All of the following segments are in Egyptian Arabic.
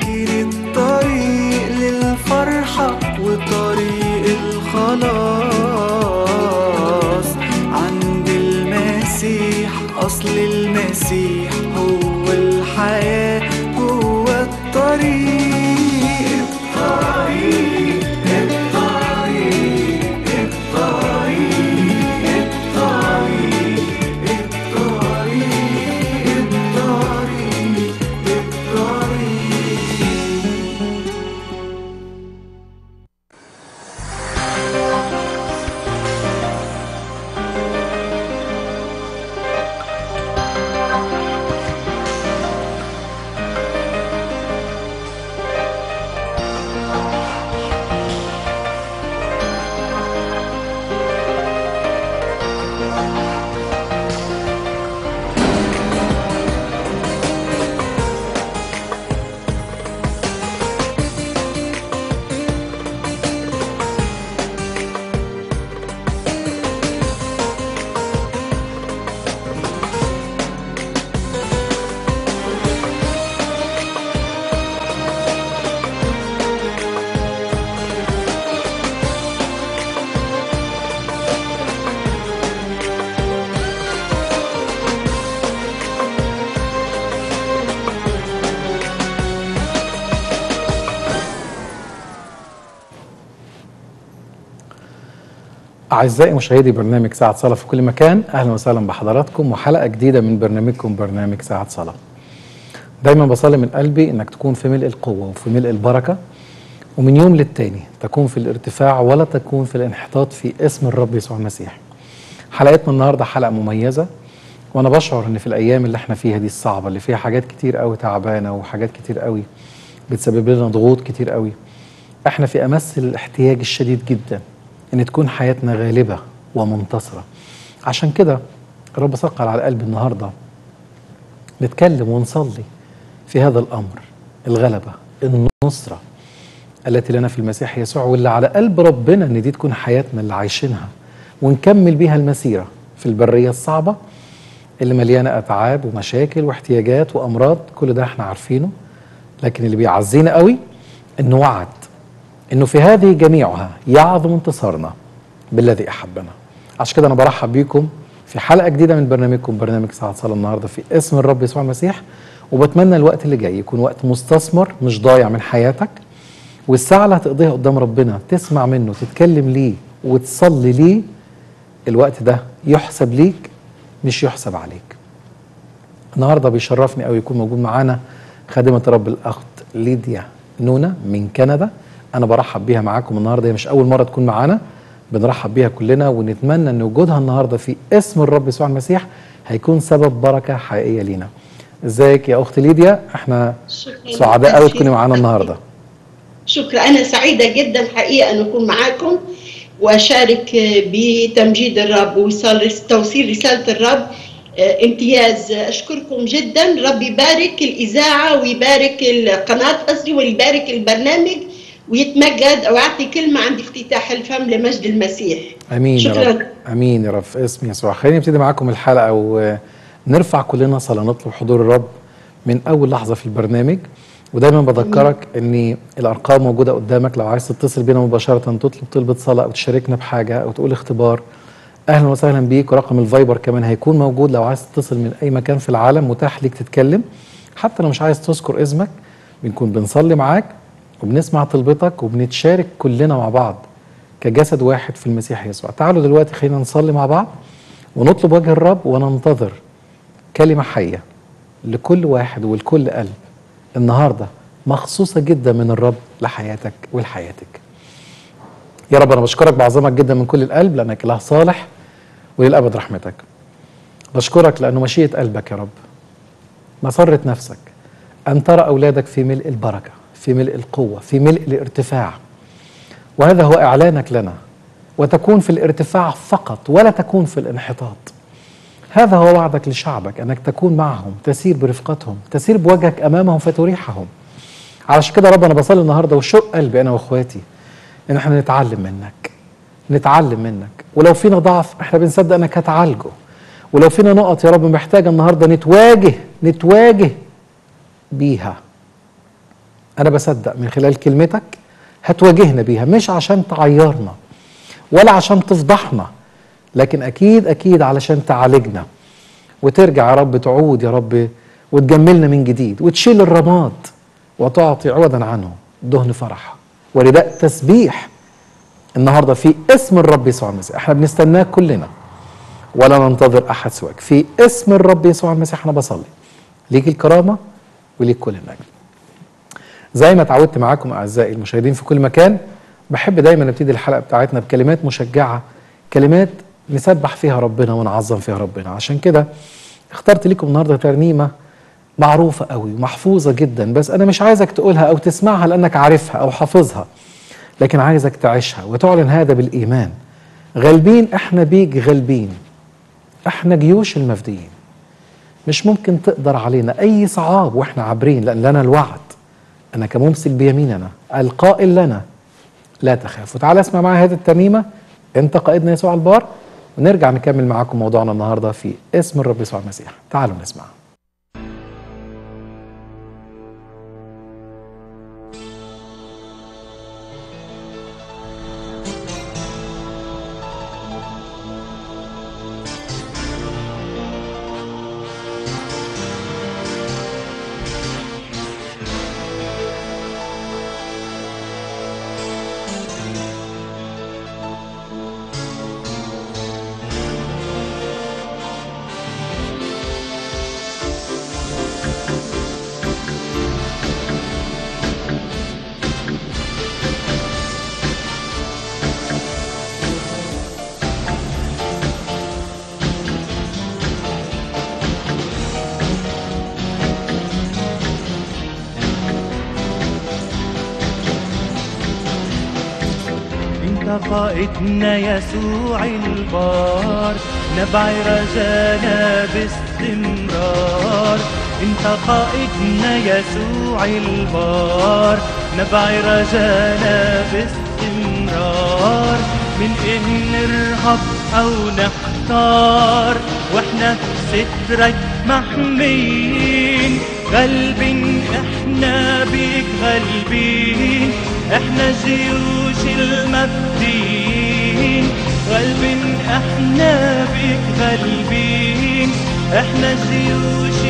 مسير الطريق للفرحة وطريق الخلاص عند المسيح أصل المسيح هو الحياة هو الطريق الطريق الطريق الطريق الطريق الطريق الطريق الطريق أعزائي مشاهدي برنامج ساعة صلاة في كل مكان أهلا وسهلا بحضراتكم وحلقة جديدة من برنامجكم برنامج ساعة صلاة دايما بصلي من قلبي إنك تكون في ملء القوة وفي ملء البركة ومن يوم للتاني تكون في الارتفاع ولا تكون في الانحطاط في اسم الرب يسوع المسيح حلقتنا النهاردة حلقة مميزة وأنا بشعر إن في الأيام اللي احنا فيها دي الصعبة اللي فيها حاجات كتير قوي تعبانة وحاجات كتير قوي بتسبب لنا ضغوط كتير قوي احنا في أمس الاحتياج الشديد جدا ان تكون حياتنا غالبه ومنتصره عشان كده الرب ثقل على قلبي النهارده نتكلم ونصلي في هذا الامر الغلبه النصره التي لنا في المسيح يسوع واللي على قلب ربنا ان دي تكون حياتنا اللي عايشينها ونكمل بيها المسيره في البريه الصعبه اللي مليانه اتعاب ومشاكل واحتياجات وامراض كل ده احنا عارفينه لكن اللي بيعزينا قوي انه وعد انه في هذه جميعها يعظم انتصارنا بالذي احبنا عشان كده انا برحب بيكم في حلقه جديده من برنامجكم برنامج ساعه صلاه النهارده في اسم الرب يسوع المسيح وبتمنى الوقت اللي جاي يكون وقت مستثمر مش ضايع من حياتك والساعه اللي هتقضيها قدام ربنا تسمع منه تتكلم ليه وتصلي ليه الوقت ده يحسب ليك مش يحسب عليك النهارده بيشرفني قوي يكون موجود معانا خادمه رب الاخت ليديا نونا من كندا انا برحب بيها معاكم النهارده هي مش اول مره تكون معانا بنرحب بيها كلنا ونتمنى ان وجودها النهارده في اسم الرب يسوع المسيح هيكون سبب بركه حقيقيه لينا ازيك يا اخت ليديا احنا شكرا سعداء قوي تكوني معانا النهارده شكرا أنا سعيدة جدا حقيقة أن أكون معاكم وأشارك بتمجيد الرب ووصال توصيل رسالة الرب آه، امتياز أشكركم جدا رب يبارك الإذاعة ويبارك القناة قصدي ويبارك البرنامج ويتمجد أو أعطي كلمة عند افتتاح الفم لمجد المسيح امين يا شكراً. رب امين يا رب في اسم يسوع خلينا نبتدي معاكم الحلقه ونرفع كلنا صلاه نطلب حضور الرب من اول لحظه في البرنامج ودايما بذكرك ان الارقام موجوده قدامك لو عايز تتصل بينا مباشره تطلب طلبه صلاه او تشاركنا بحاجه او تقول اختبار اهلا وسهلا بيك ورقم الفايبر كمان هيكون موجود لو عايز تتصل من اي مكان في العالم متاح ليك تتكلم حتى لو مش عايز تذكر اسمك بنكون بنصلي معاك وبنسمع طلبتك وبنتشارك كلنا مع بعض كجسد واحد في المسيح يسوع تعالوا دلوقتي خلينا نصلي مع بعض ونطلب وجه الرب وننتظر كلمة حية لكل واحد ولكل قلب النهاردة مخصوصة جدا من الرب لحياتك ولحياتك يا رب أنا بشكرك بعظمك جدا من كل القلب لأنك إله صالح وللأبد رحمتك بشكرك لأنه مشيئة قلبك يا رب مسرة نفسك أن ترى أولادك في ملء البركة في ملء القوة في ملء الارتفاع وهذا هو إعلانك لنا وتكون في الارتفاع فقط ولا تكون في الانحطاط هذا هو وعدك لشعبك أنك تكون معهم تسير برفقتهم تسير بوجهك أمامهم فتريحهم علشان كده رب أنا بصلي النهاردة وشق قلبي أنا وإخواتي إن احنا نتعلم منك نتعلم منك ولو فينا ضعف احنا بنصدق انك هتعالجه ولو فينا نقط يا رب محتاجه النهارده نتواجه نتواجه بيها انا بصدق من خلال كلمتك هتواجهنا بيها مش عشان تعيرنا ولا عشان تفضحنا لكن اكيد اكيد علشان تعالجنا وترجع يا رب تعود يا رب وتجملنا من جديد وتشيل الرماد وتعطي عوضا عنه دهن فرح ورداء تسبيح النهارده في اسم الرب يسوع المسيح احنا بنستناك كلنا ولا ننتظر احد سواك في اسم الرب يسوع المسيح انا بصلي ليك الكرامه وليك كل المجد زي ما اتعودت معاكم اعزائي المشاهدين في كل مكان بحب دايما نبتدي الحلقه بتاعتنا بكلمات مشجعه كلمات نسبح فيها ربنا ونعظم فيها ربنا عشان كده اخترت لكم النهارده ترنيمه معروفه قوي ومحفوظه جدا بس انا مش عايزك تقولها او تسمعها لانك عارفها او حافظها لكن عايزك تعيشها وتعلن هذا بالايمان غالبين احنا بيك غالبين احنا جيوش المفديين مش ممكن تقدر علينا اي صعاب واحنا عابرين لان لنا الوعد انا كممسك بيميننا القائل لنا لا تخاف وتعال اسمع معايا هذه الترنيمه انت قائدنا يسوع البار ونرجع نكمل معاكم موضوعنا النهارده في اسم الرب يسوع المسيح تعالوا نسمع انت قائدنا يسوع البار نبع رجانا باستمرار انت قائدنا يسوع البار نبع رجانا باستمرار من ايه نرهب او نحتار واحنا سترك محميين غالبين احنا بيك غالبين احنا جيوش المفديين غالبين احنا بيك غالبين احنا جيوش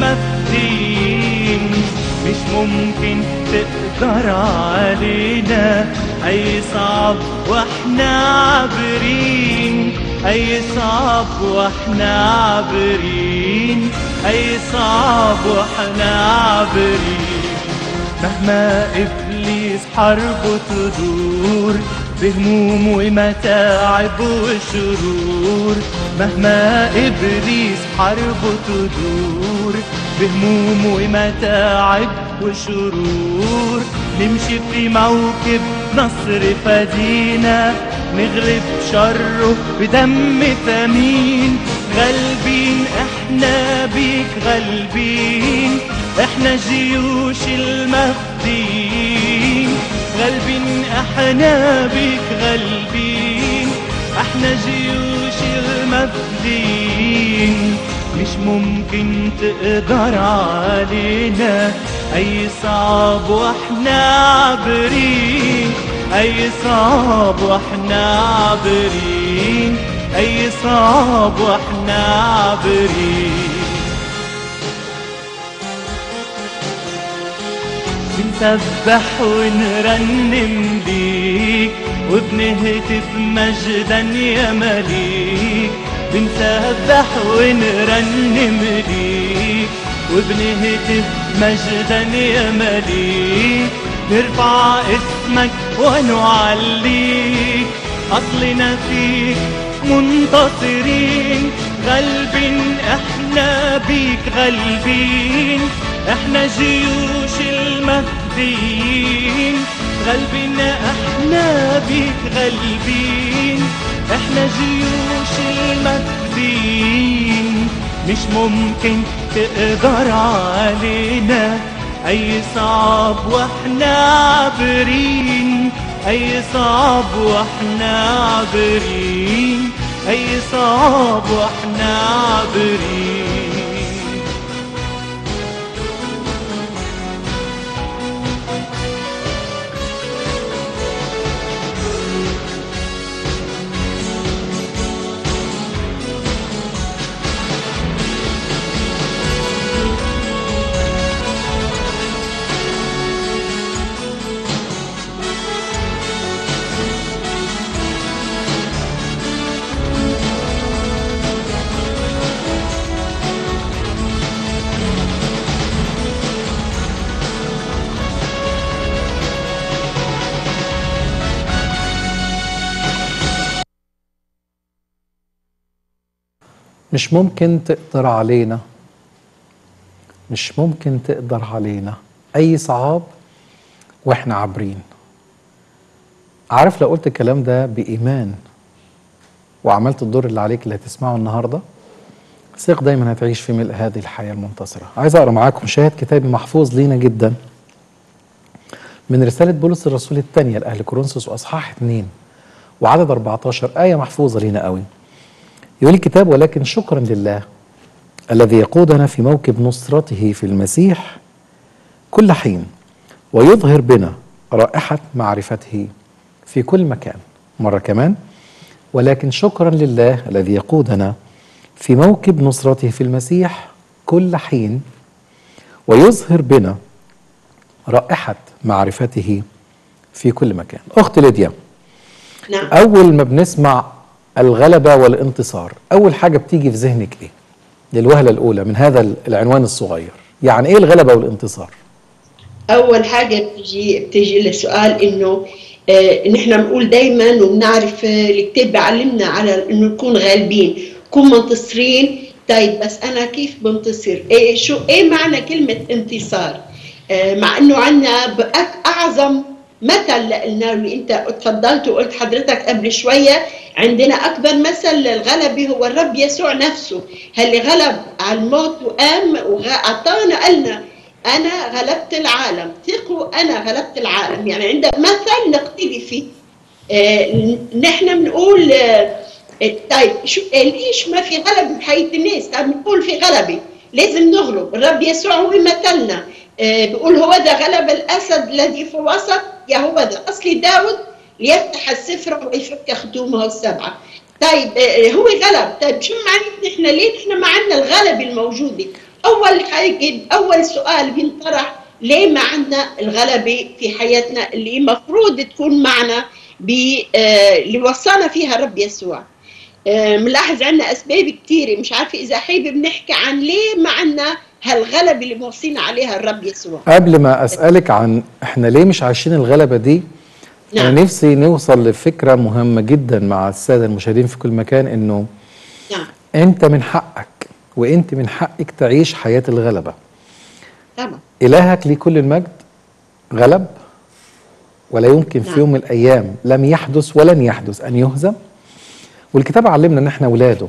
المفديين مش ممكن تقدر علينا اي صعب واحنا عابرين اي صعب واحنا عابرين اي صعب واحنا عابرين مهما ابليس حربه تدور بهموم ومتاعب وشرور مهما ابليس حربه تدور بهموم ومتاعب وشرور نمشي في موكب نصر فدينا نغلب شره بدم ثمين غالبين احنا بيك غالبين احنا جيوش المفديين غالبين احنا بيك غالبين احنا جيوش المفديين مش ممكن تقدر علينا اي صعب واحنا عابرين اي صعب واحنا عابرين اي صعب واحنا عابرين بنسبح ونرنم ليك وبنهتف مجدا يا مليك بنسبح ونرنم ليك وبنهتف مجدا يا مليك نرفع اسمك ونعليك أصلنا فيك منتصرين غالبين احنا بيك غالبين احنا جيوش المهديين غالبين احنا بيك غالبين احنا جيوش المهديين مش ممكن تقدر علينا اي صعب واحنا عابرين اي صعب واحنا عابرين اي صعب واحنا عابرين مش ممكن تقدر علينا مش ممكن تقدر علينا اي صعاب واحنا عابرين عارف لو قلت الكلام ده بايمان وعملت الدور اللي عليك اللي هتسمعه النهارده ثق دايما هتعيش في ملء هذه الحياه المنتصره عايز اقرا معاكم شاهد كتابي محفوظ لينا جدا من رساله بولس الرسول الثانيه لاهل كورنثوس واصحاح 2 وعدد 14 ايه محفوظه لينا قوي يقول الكتاب ولكن شكرا لله الذي يقودنا في موكب نصرته في المسيح كل حين ويظهر بنا رائحة معرفته في كل مكان مرة كمان ولكن شكرا لله الذي يقودنا في موكب نصرته في المسيح كل حين ويظهر بنا رائحة معرفته في كل مكان أخت ليديا نعم أول ما بنسمع الغلبة والانتصار أول حاجة بتيجي في ذهنك إيه؟ للوهلة الأولى من هذا العنوان الصغير يعني إيه الغلبة والانتصار؟ اول حاجه بتجي بتجي لسؤال انه آه نحن بنقول دائما وبنعرف آه الكتاب بيعلمنا على انه نكون غالبين نكون منتصرين طيب بس انا كيف بنتصر؟ إيه شو ايه معنى كلمه انتصار؟ آه مع انه عندنا بأك- اعظم مثل لنا اللي انت اتفضلت وقلت حضرتك قبل شويه عندنا اكبر مثل للغلبه هو الرب يسوع نفسه اللي غلب على الموت وقام واعطانا قالنا انا غلبت العالم ثقوا انا غلبت العالم يعني عندنا مثل نقتدي فيه آه نحن بنقول آه طيب شو آه ليش ما في غلبه بحياه الناس طيب بنقول في غلبه لازم نغلب الرب يسوع هو مثلنا آه بيقول هو ذا غلب الاسد الذي في وسط يا هو ذا اصل داود ليفتح السفر ويفك ختومه السبعه طيب آه هو غلب طيب شو معنى نحن ليه نحن ما عندنا الغلبه الموجوده اول حاجه اول سؤال بينطرح ليه ما عندنا الغلبه في حياتنا اللي المفروض تكون معنا ب آه اللي وصانا فيها الرب يسوع آه ملاحظ عندنا اسباب كثيره مش عارفه اذا حابب نحكي عن ليه ما عندنا هالغلبه اللي موصينا عليها الرب يسوع قبل ما أسألك عن إحنا ليه مش عايشين الغلبة دي نعم. أنا نفسي نوصل لفكرة مهمة جدا مع السادة المشاهدين في كل مكان إنه نعم أنت من حقك وأنت من حقك تعيش حياة الغلبة طبعا إلهك ليه كل المجد غلب ولا يمكن في نعم. يوم من الأيام لم يحدث ولن يحدث أن يهزم والكتاب علمنا أن احنا أولاده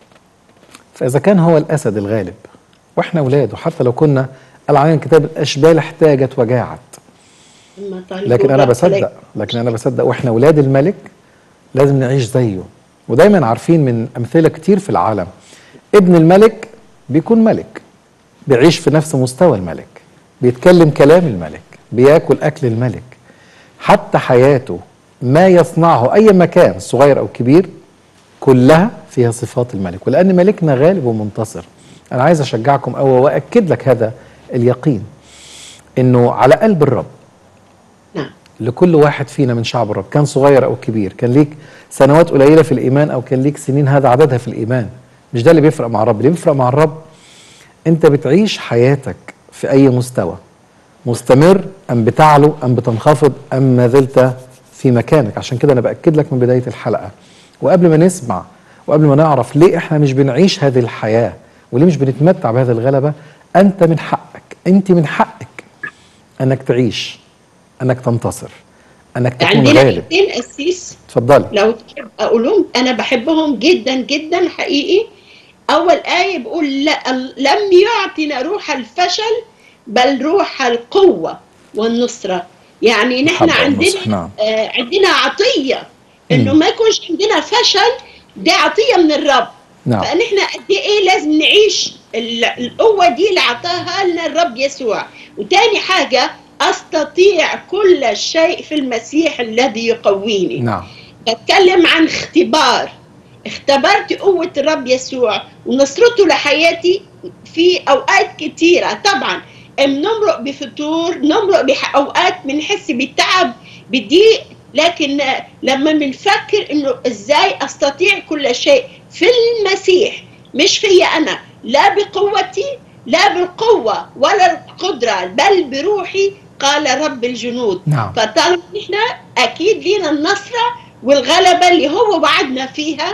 فإذا كان هو الأسد الغالب وإحنا أولاده حتى لو كنا قال علينا الكتاب الأشبال احتاجت وجاعت أما طالبوا لكن أنا الرب بصدق عليك. لكن أنا بصدق وإحنا أولاد الملك لازم نعيش زيه ودايما عارفين من أمثلة كتير في العالم ابن الملك بيكون ملك بيعيش في نفس مستوى الملك بيتكلم كلام الملك بياكل أكل الملك حتى حياته ما يصنعه أي مكان صغير أو كبير كلها فيها صفات الملك ولأن ملكنا غالب ومنتصر أنا عايز أشجعكم أو وأكد لك هذا اليقين إنه على قلب الرب نعم لكل واحد فينا من شعب الرب كان صغير او كبير كان ليك سنوات قليله في الايمان او كان ليك سنين هذا عددها في الايمان مش ده اللي بيفرق مع الرب اللي بيفرق مع الرب انت بتعيش حياتك في اي مستوى مستمر ام بتعلو ام بتنخفض ام ما زلت في مكانك عشان كده انا باكد لك من بدايه الحلقه وقبل ما نسمع وقبل ما نعرف ليه احنا مش بنعيش هذه الحياه وليه مش بنتمتع بهذه الغلبه انت من حقك انت من حقك انك تعيش انك تنتصر انك تكون عندنا غالب اثنين قسيس اتفضلي لو تحب اقولهم انا بحبهم جدا جدا حقيقي اول ايه بقول لا لم يعطنا روح الفشل بل روح القوه والنصره يعني نحن محبة والنصح، عندنا نعم. آه عندنا عطيه انه مم. ما يكونش عندنا فشل دي عطيه من الرب نعم فنحن قد ايه لازم نعيش ال- القوه دي اللي اعطاها لنا الرب يسوع وتاني حاجه استطيع كل شيء في المسيح الذي يقويني نعم بتكلم عن اختبار اختبرت قوة الرب يسوع ونصرته لحياتي في أوقات كتيرة طبعا بنمرق بفتور نمرق بأوقات بنحس بالتعب بالضيق لكن لما بنفكر انه ازاي استطيع كل شيء في المسيح مش فيا انا لا بقوتي لا بالقوة ولا القدرة بل بروحي قال رب الجنود نعم. فطالما احنا اكيد لينا النصرة والغلبة اللي هو وعدنا فيها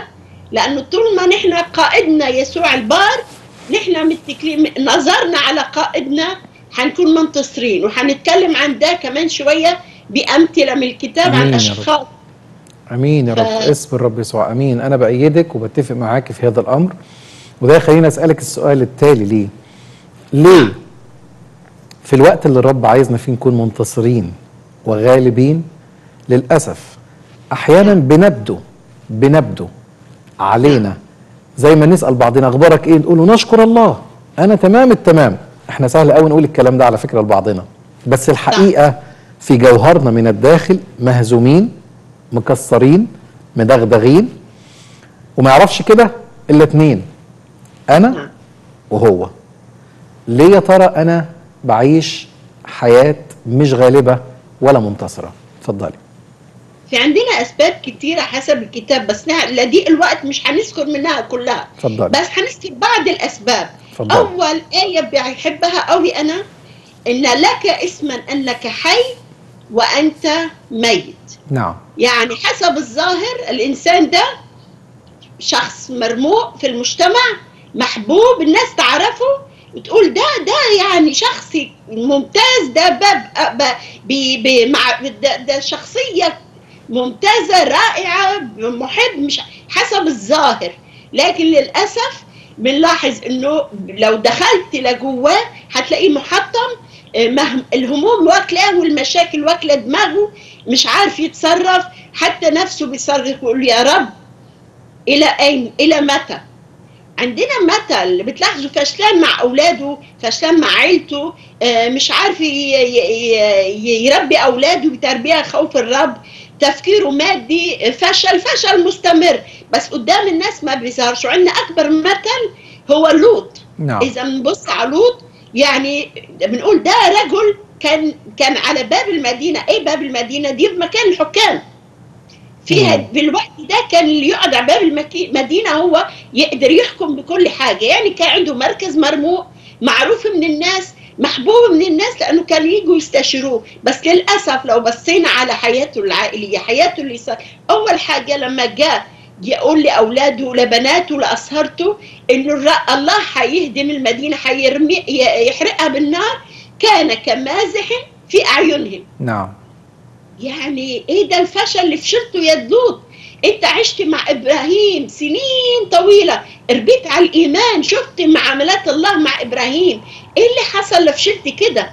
لانه طول ما نحن قائدنا يسوع البار نحن متكلين نظرنا على قائدنا حنكون منتصرين وحنتكلم عن ده كمان شويه بامثله من الكتاب آمين عن يا رب. اشخاص امين يا رب ف- اسم الرب يسوع امين انا بايدك وبتفق معاك في هذا الامر وده يخليني اسالك السؤال التالي ليه ليه في الوقت اللي الرب عايزنا فيه نكون منتصرين وغالبين للاسف احيانا بنبدو بنبدو علينا زي ما نسال بعضنا اخبارك ايه نقول له نشكر الله انا تمام التمام احنا سهل قوي نقول الكلام ده على فكره لبعضنا بس الحقيقه في جوهرنا من الداخل مهزومين مكسرين مدغدغين وما يعرفش كده الا اتنين انا وهو ليه يا ترى انا بعيش حياه مش غالبه ولا منتصره اتفضلي في عندنا اسباب كتيره حسب الكتاب بس نح- لضيق الوقت مش هنذكر منها كلها اتفضلي. بس هنذكر بعض الاسباب اتفضلي. اول ايه بحبها قوي انا ان لك اسما انك حي وانت ميت نعم يعني حسب الظاهر الانسان ده شخص مرموق في المجتمع محبوب الناس تعرفه وتقول ده ده يعني شخص ممتاز ده باب ب- ب- ب- مع ده, ده شخصيه ممتازه رائعه محب مش حسب الظاهر لكن للاسف بنلاحظ انه لو دخلت لجواه هتلاقيه محطم آه، مهم- الهموم واكلاه والمشاكل واكله دماغه مش عارف يتصرف حتى نفسه بيصرخ ويقول يا رب الى اين الى متى عندنا مثل بتلاحظوا فشلان مع اولاده فشلان مع عيلته آه، مش عارف ي- ي- ي- يربي اولاده بتربيه خوف الرب تفكيره مادي فشل فشل مستمر بس قدام الناس ما بيظهرش وعندنا اكبر مثل هو لوط نعم اذا بنبص على لوط يعني بنقول ده رجل كان كان على باب المدينه ايه باب المدينه دي في مكان الحكام فيها مم. في الوقت ده كان اللي يقعد على باب المكي- المدينه هو يقدر يحكم بكل حاجه يعني كان عنده مركز مرموق معروف من الناس محبوب من الناس لانه كانوا يجوا يستشيروه بس للاسف لو بصينا على حياته العائليه حياته اللي صار اول حاجه لما جاء يقول لاولاده لبناته لاسهرته انه الر- الله هيهدم المدينه هيرمي ي- يحرقها بالنار كان كمازح في اعينهم نعم يعني ايه ده الفشل اللي فشلته يا لوط انت عشت مع ابراهيم سنين طويله ربيت على الايمان شفت معاملات الله مع ابراهيم ايه اللي حصل لفشلت كده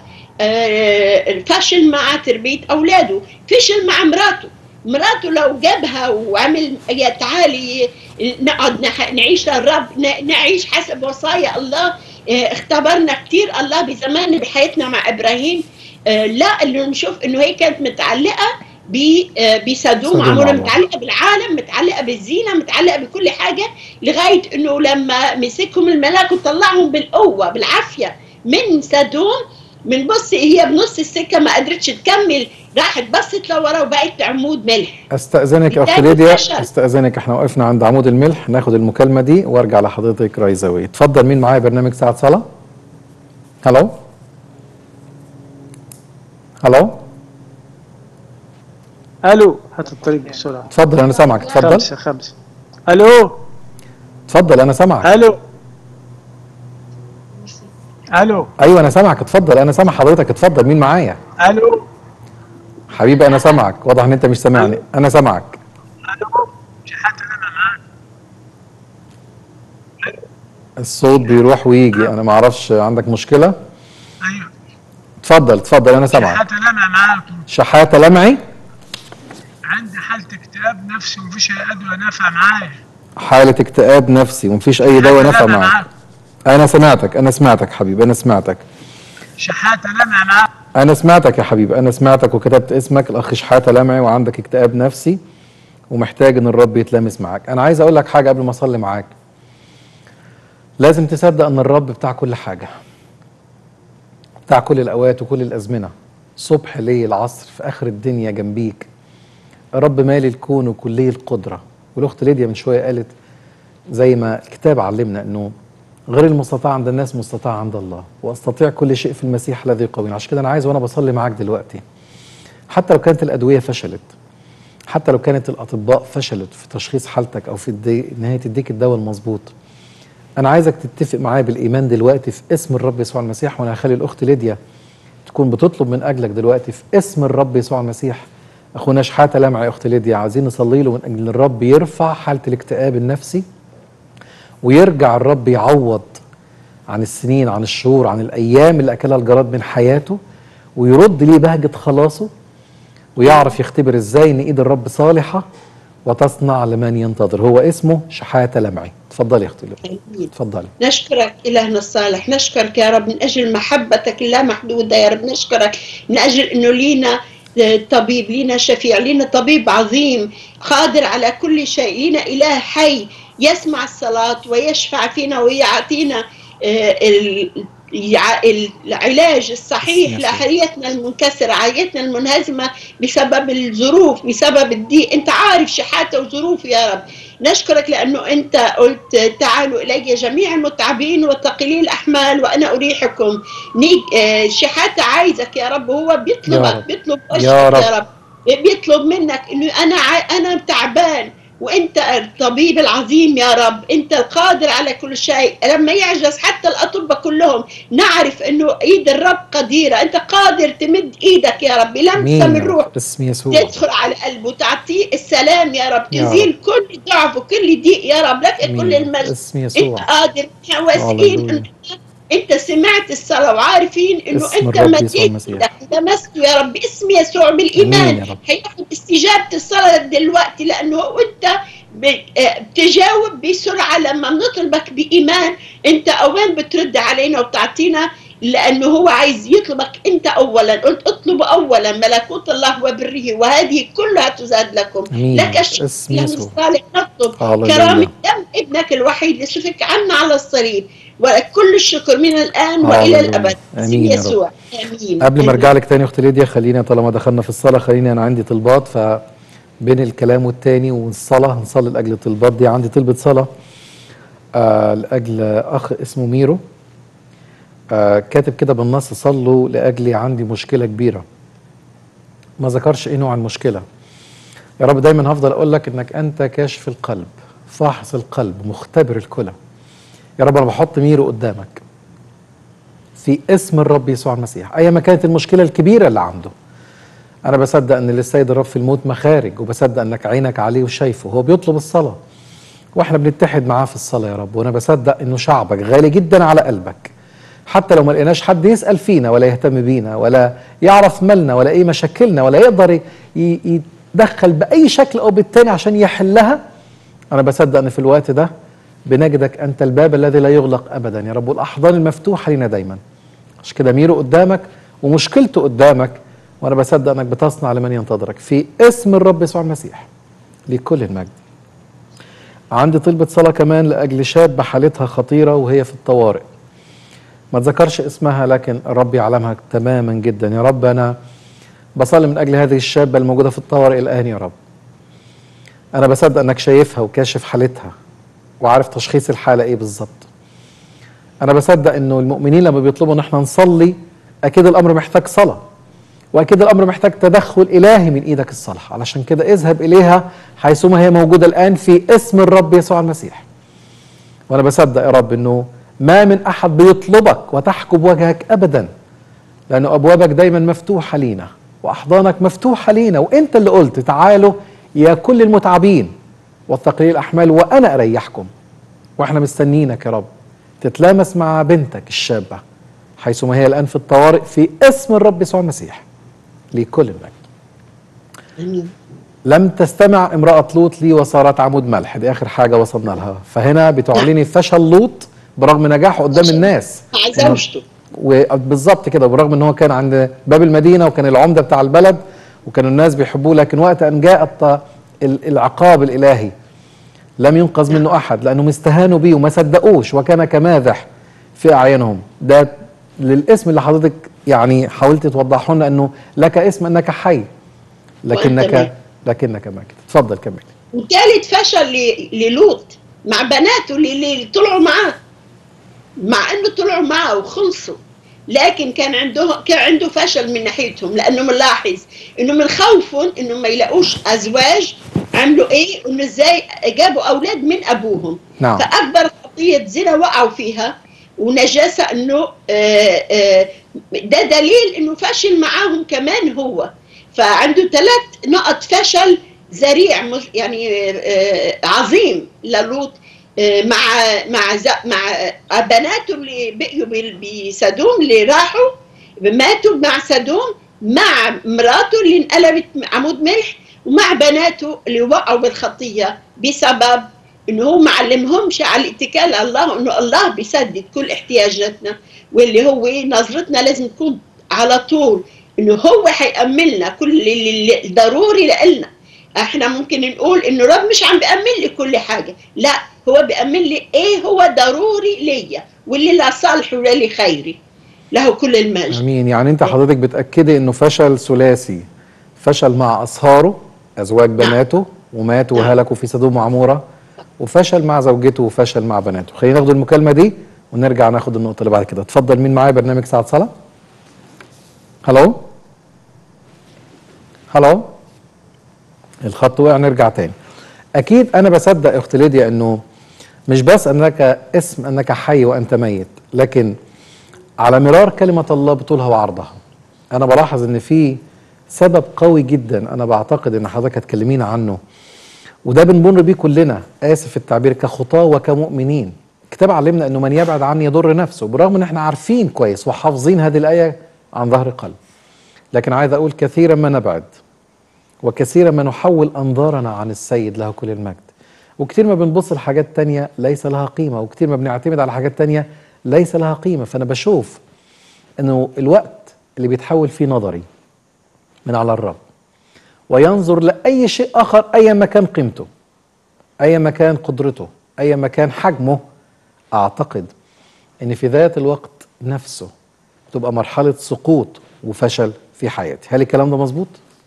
آه الفشل مع تربيه اولاده فشل مع مراته مراته لو جابها وعمل يا تعالي نقعد نح- نعيش للرب ن- نعيش حسب وصايا الله آه، اختبرنا كتير الله بزمان بحياتنا مع ابراهيم آه، لا اللي نشوف انه هي كانت متعلقه ب آه، بسدوم سدوم عمورة عمورة. متعلقه بالعالم متعلقه بالزينه متعلقه بكل حاجه لغايه انه لما مسكهم الملاك وطلعهم بالقوه بالعافيه من سدوم من بص هي بنص السكه ما قدرتش تكمل راحت بصت لورا وبقت عمود ملح استاذنك يا اخت بالتالي ليديا فشل. استاذنك احنا وقفنا عند عمود الملح ناخد المكالمه دي وارجع لحضرتك رايزاوي اتفضل مين معايا برنامج ساعه صلاه هلو هلو الو هات الطريق بسرعه اتفضل انا سامعك اتفضل خمسه خمسه الو اتفضل انا سامعك الو الو ايوه انا سامعك اتفضل انا سامع حضرتك اتفضل مين معايا الو حبيبي انا سامعك واضح ان انت مش سامعني انا سامعك الو شحات انا معاك الصوت بيروح ويجي انا ما اعرفش عندك مشكله ايوه اتفضل اتفضل انا سامعك شحات انا معاك شحاته لمعي عندي حاله اكتئاب نفسي ومفيش اي ادويه نافعه معايا حاله اكتئاب نفسي ومفيش اي دواء نافع أنا معاك انا سمعتك انا سمعتك حبيبي انا سمعتك شحات انا معاك انا سمعتك يا حبيبي انا سمعتك وكتبت اسمك الاخ شحاته لمعي وعندك اكتئاب نفسي ومحتاج ان الرب يتلامس معاك انا عايز اقول لك حاجه قبل ما اصلي معاك لازم تصدق ان الرب بتاع كل حاجه بتاع كل الاوقات وكل الازمنه صبح ليل عصر في اخر الدنيا جنبيك الرب مالي الكون وكلي القدره والاخت ليديا من شويه قالت زي ما الكتاب علمنا انه غير المستطاع عند الناس مستطاع عند الله واستطيع كل شيء في المسيح الذي يقويني عشان كده انا عايز وانا بصلي معاك دلوقتي حتى لو كانت الادويه فشلت حتى لو كانت الاطباء فشلت في تشخيص حالتك او في الدي... ان هي تديك الدواء المظبوط انا عايزك تتفق معايا بالايمان دلوقتي في اسم الرب يسوع المسيح وانا هخلي الاخت ليديا تكون بتطلب من اجلك دلوقتي في اسم الرب يسوع المسيح اخونا شحاته لمعي يا اخت ليديا عايزين نصلي له من اجل الرب يرفع حاله الاكتئاب النفسي ويرجع الرب يعوض عن السنين عن الشهور عن الايام اللي اكلها الجراد من حياته ويرد ليه بهجه خلاصه ويعرف يختبر ازاي ان ايد الرب صالحه وتصنع لمن ينتظر هو اسمه شحاته لمعي اتفضلي يا اختي ليديا. آمين. اتفضلي نشكرك إلهنا الصالح نشكرك يا رب من أجل محبتك اللامحدودة يا رب نشكرك من أجل أنه لينا طبيب لينا شفيع لينا طبيب عظيم قادر على كل شيء لينا إله حي يسمع الصلاة ويشفع فينا ويعطينا آه، ال- يع- العلاج الصحيح يسوع. لحياتنا المنكسرة حياتنا المنهزمة بسبب الظروف بسبب الضيق انت عارف شحاته وظروفه يا رب نشكرك لأنه أنت قلت تعالوا إلي جميع المتعبين والثقيلي الأحمال وأنا أريحكم نيج آه، شحاتة عايزك يا رب هو يا بيطلبك رب. بيطلب يا وجهك رب. يا رب بيطلب منك إنه أنا ع- أنا تعبان وأنت الطبيب العظيم يا رب أنت القادر على كل شيء لما يعجز حتى الأطباء كلهم نعرف إنه إيد الرب قديرة أنت قادر تمد إيدك يا رب لمسة امين من يا روح رب باسم يسوع تدخل على قلبه تعطيه السلام يا رب يا تزيل كل ضعف وكل ضيق يا رب لك كل امين المجد باسم انت يسوع قادر احنا واثقين هللويا. إن انت سمعت الصلاه وعارفين انه اسم انت الرب يسوع مديت المسيح. ايدك لمسته يا رب باسم يسوع امين بالايمان يا رب هياخد استجابه الصلاه دلوقتي لانه انت ب- آه، بتجاوب بسرعه لما بنطلبك بايمان انت اوان بترد علينا وبتعطينا لانه هو عايز يطلبك انت اولا قلت اطلبوا اولا ملكوت الله وبره وهذه كلها تزاد لكم امين لك الشكر باسم يا يسوع الصالح نطلب هللويا. كرامة دم ابنك الوحيد اللي سفك عنا على الصليب وكل الشكر من الآن وإلى هللويا. الأبد آمين باسم يا رب. يسوع آمين قبل ما آمين. ارجع لك تاني يا اخت ليديا خلينا طالما دخلنا في الصلاه خليني انا عندي طلبات فبين الكلام والتاني والصلاه هنصلي لاجل الطلبات دي عندي طلبه صلاه آه لاجل اخ اسمه ميرو آه كاتب كده بالنص صلوا لاجلي عندي مشكله كبيره ما ذكرش ايه نوع المشكله يا رب دايما هفضل اقول لك انك انت كاشف القلب فاحص القلب مختبر الكلى يا رب انا بحط ميرو قدامك في اسم الرب يسوع المسيح ايا ما كانت المشكله الكبيره اللي عنده انا بصدق ان للسيد الرب في الموت مخارج وبصدق انك عينك عليه وشايفه هو بيطلب الصلاه واحنا بنتحد معاه في الصلاه يا رب وانا بصدق انه شعبك غالي جدا على قلبك حتى لو ما لقيناش حد يسال فينا ولا يهتم بينا ولا يعرف مالنا ولا ايه مشاكلنا ولا يقدر ي- يتدخل باي شكل او بالتاني عشان يحلها انا بصدق ان في الوقت ده بنجدك انت الباب الذي لا يغلق ابدا يا رب والاحضان المفتوحه لنا دايما عشان كده ميرو قدامك ومشكلته قدامك وانا بصدق انك بتصنع لمن ينتظرك في اسم الرب يسوع المسيح لكل المجد عندي طلبة صلاة كمان لأجل شابة حالتها خطيرة وهي في الطوارئ ما تذكرش اسمها لكن الرب يعلمها تماما جدا يا رب أنا بصلي من أجل هذه الشابة الموجودة في الطوارئ الآن يا رب أنا بصدق أنك شايفها وكاشف حالتها وعارف تشخيص الحالة إيه بالظبط أنا بصدق إنه المؤمنين لما بيطلبوا إن إحنا نصلي أكيد الأمر محتاج صلاة واكيد الامر محتاج تدخل الهي من ايدك الصالحه علشان كده اذهب اليها حيثما هي موجوده الان في اسم الرب يسوع المسيح وانا بصدق يا رب انه ما من احد بيطلبك وتحجب وجهك ابدا لان ابوابك دايما مفتوحه لينا واحضانك مفتوحه لينا وانت اللي قلت تعالوا يا كل المتعبين والثقيل الاحمال وانا اريحكم واحنا مستنيينك يا رب تتلامس مع بنتك الشابه حيثما هي الان في الطوارئ في اسم الرب يسوع المسيح لكل المجد آمين لم تستمع امرأة لوط لي وصارت عمود ملح دي آخر حاجة وصلنا لها فهنا بتعلني فشل لوط برغم نجاحه قدام فشل. الناس مع زوجته وبالظبط كده برغم ان هو كان عند باب المدينة وكان العمدة بتاع البلد وكانوا الناس بيحبوه لكن وقت ان جاء الط- ال- العقاب الالهي لم ينقذ منه احد لانهم استهانوا بيه وما صدقوش وكان كماذح في اعينهم ده للاسم اللي حضرتك يعني حاولت توضحه لنا انه لك اسم انك حي لكنك ميت. لكنك ماكت اتفضل كمل وثالث فشل ل- للوط مع بناته اللي, اللي طلعوا معاه مع انه طلعوا معاه وخلصوا لكن كان عنده كان عنده فشل من ناحيتهم لانه ملاحظ انه من خوفهم انه ما يلاقوش ازواج عملوا ايه انه ازاي جابوا اولاد من ابوهم نعم. فاكبر خطيه زنا وقعوا فيها ونجاسه انه آه، آه، ده دليل انه فشل معاهم كمان هو فعنده ثلاث نقط فشل ذريع مش- يعني آه، عظيم للوط آه، مع مع ز- مع آه، بناته اللي بقيوا بال- بسدوم اللي راحوا ماتوا مع سدوم مع مراته اللي انقلبت عمود ملح ومع بناته اللي وقعوا بالخطيه بسبب انه هو ما علمهمش على الاتكال على الله انه الله بيسدد كل احتياجاتنا واللي هو نظرتنا لازم تكون على طول انه هو حيأمن كل اللي اللي ضروري لنا احنا ممكن نقول انه رب مش عم بيأمن لي كل حاجه لا هو بيأمن لي ايه هو ضروري ليا واللي لصالحي ولا لخيري له كل المجد امين يعني انت حضرتك بتاكدي انه فشل ثلاثي فشل مع اصهاره ازواج بناته وماتوا نعم. وهلكوا في سدوم وعموره وفشل مع زوجته وفشل مع بناته خلينا ناخد المكالمه دي ونرجع ناخد النقطه اللي بعد كده اتفضل مين معايا برنامج ساعه صلاه هلو هلو الخط وقع نرجع تاني اكيد انا بصدق يا اخت ليديا انه مش بس انك اسم انك حي وانت ميت لكن على مرار كلمة الله بطولها وعرضها أنا بلاحظ إن في سبب قوي جدا أنا بعتقد إن حضرتك هتكلمينا عنه وده بنمر بيه كلنا آسف التعبير كخطاة وكمؤمنين الكتاب علمنا إنه من يبعد عني يضر نفسه برغم إن إحنا عارفين كويس وحافظين هذه الآية عن ظهر قلب لكن عايز أقول كثيرا ما نبعد وكثيرا ما نحول أنظارنا عن السيد له كل المجد وكتير ما بنبص لحاجات تانية ليس لها قيمة وكتير ما بنعتمد على حاجات تانية ليس لها قيمة فأنا بشوف أنه الوقت اللي بيتحول فيه نظري من على الرب وينظر لأي شيء آخر أي ما كان قيمته أي ما كان قدرته أي ما كان حجمه أعتقد أن في ذات الوقت نفسه تبقى مرحلة سقوط وفشل في حياتي هل الكلام ده مظبوط؟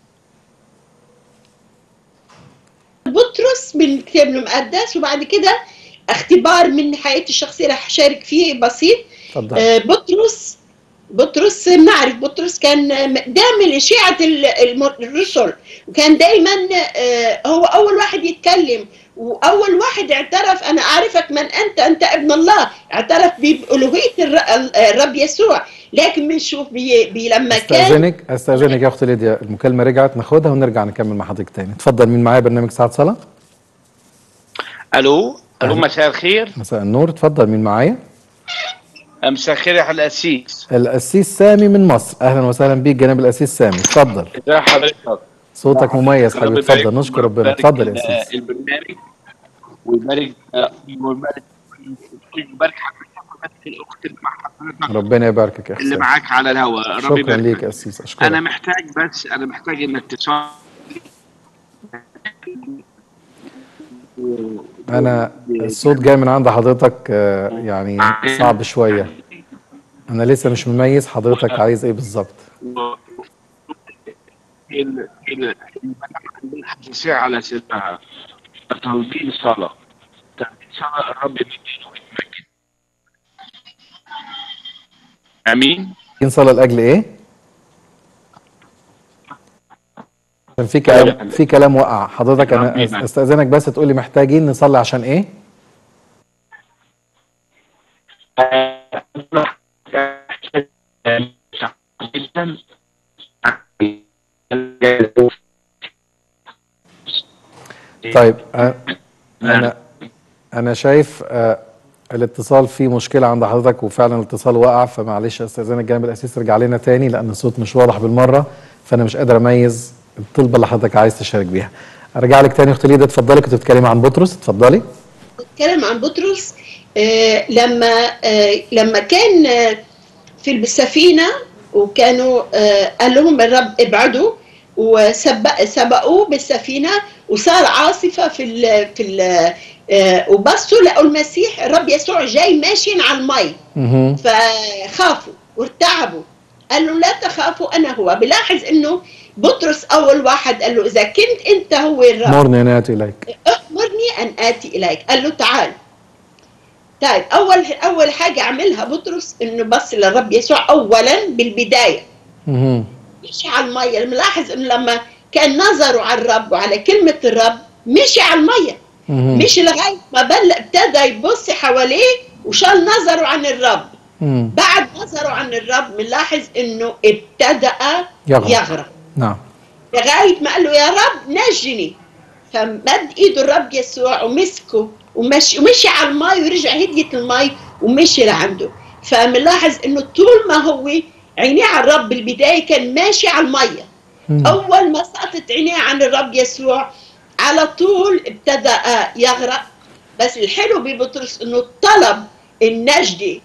بطرس من الكتاب المقدس وبعد كده اختبار من حياتي الشخصيه رح اشارك فيه بسيط اتفضل آه، بطرس بطرس نعرف بطرس كان دائما اشاعه ال- الم- الرسل وكان دائما آه، هو اول واحد يتكلم واول واحد اعترف انا اعرفك من انت انت ابن الله اعترف بالوهيه الر- الرب يسوع لكن بنشوف بي بي لما كان استاذنك استاذنك يا اختي ليديا المكالمه رجعت ناخدها ونرجع نكمل مع حضرتك تاني اتفضل مين معايا برنامج ساعه صلاه الو الو أهلا. مساء الخير مساء النور اتفضل مين معايا مساء الخير يا الاسيس القسيس سامي من مصر اهلا وسهلا بيك جناب القسيس سامي اتفضل ازي حضرتك صوتك مميز حبيبي ربنا يبارك اتفضل نشكر فيك ربنا ويبارك اتفضل يا ال- قسيس البرنامج ويبارك آه، ويبارك ويبارك حضرتك ويبارك الاخت اللي مع حضرتك ربنا يباركك يا اللي اخي معاك على الهواء ربي شكرا يبارك ليك فيك. يا قسيس انا اشكرك محتاج بس انا محتاج انك تصلي انا الصوت جاي من عند حضرتك آه، يعني صعب شويه انا لسه مش مميز حضرتك عايز ايه بالظبط و- ال- ال- عندنا حساسية على سرها تنظيم صلاة تنظيم صلاة الرب يديله ويتمجد امين نصلي لاجل ايه كان في كلام في كلام وقع حضرتك انا آمين. استاذنك بس تقول لي محتاجين نصلي عشان ايه طيب أ- انا انا شايف آه، الاتصال فيه مشكله عند حضرتك وفعلا الاتصال وقع فمعلش استاذنك جانب الاسيس ارجع لنا تاني لان الصوت مش واضح بالمره فانا مش قادر اميز الطلبه اللي حضرتك عايز تشارك بيها ارجع لك تاني اختي ليدا اتفضلي كنت بتتكلمي عن بطرس اتفضلي بتكلم عن بطرس آه، لما آه، لما كان آه، في السفينة وكانوا آه، قال لهم الرب ابعدوا وسبقوه بالسفينة وصار عاصفة في ال في ال آه، وبصوا لقوا المسيح الرب يسوع جاي ماشي على المي مهم. فخافوا وارتعبوا قال له لا تخافوا انا هو بلاحظ انه بطرس اول واحد قال له اذا كنت انت هو الرب مرني ناتي اليك أخبرني أن آتي إليك قال له تعال طيب اول اول حاجه عملها بطرس انه بص للرب يسوع اولا بالبدايه مهم. مشي على الميه ملاحظ انه لما كان نظره على الرب وعلى كلمه الرب مشي على الميه مهم. مشي لغايه ما بل ابتدى يبص حواليه وشال نظره عن الرب مم. بعد نظره عن الرب بنلاحظ انه ابتدأ يغرق. يغرق نعم لغايه ما قال له يا رب نجني فمد ايده الرب يسوع ومسكه ومشي ومشي على الماء ورجع هديت الماء ومشي لعنده فمنلاحظ انه طول ما هو عينيه على الرب بالبدايه كان ماشي على الميه مم. اول ما سقطت عينيه عن الرب يسوع على طول ابتدى يغرق بس الحلو ببطرس انه طلب النجدة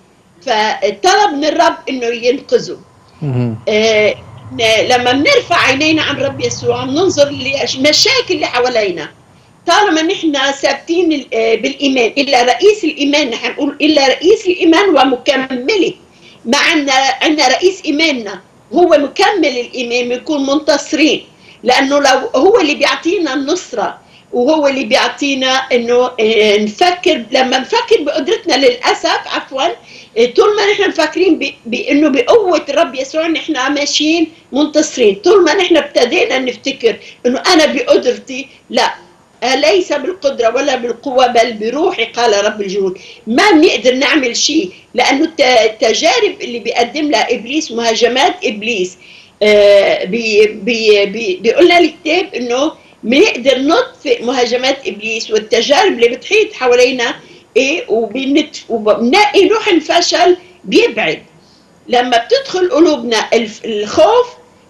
فطلب من الرب انه ينقذه مهم. آه، ن- لما بنرفع عينينا عن الرب يسوع بننظر للمشاكل اللي حوالينا طالما نحن ثابتين ال- آه، بالايمان الا رئيس الايمان نحن نقول الا رئيس الايمان ومكمله مع عندنا عندنا رئيس ايماننا هو مكمل الايمان بنكون منتصرين لانه لو هو اللي بيعطينا النصره وهو اللي بيعطينا انه آه، نفكر لما نفكر بقدرتنا للاسف عفوا آه، طول ما نحن مفكرين ب- بانه بقوه الرب يسوع نحن ماشيين منتصرين طول ما نحن ابتدينا نفتكر انه انا بقدرتي لا آه، ليس بالقدرة ولا بالقوة بل بروحي قال رب الجنود ما بنقدر نعمل شيء لأنه الت- التجارب اللي بيقدم لها إبليس مهاجمات إبليس آه، بي بي بي بيقول لنا الكتاب إنه بنقدر نطفئ مهاجمات إبليس والتجارب اللي بتحيط حوالينا إيه وبنت وبنلاقي روح الفشل بيبعد لما بتدخل قلوبنا الف- الخوف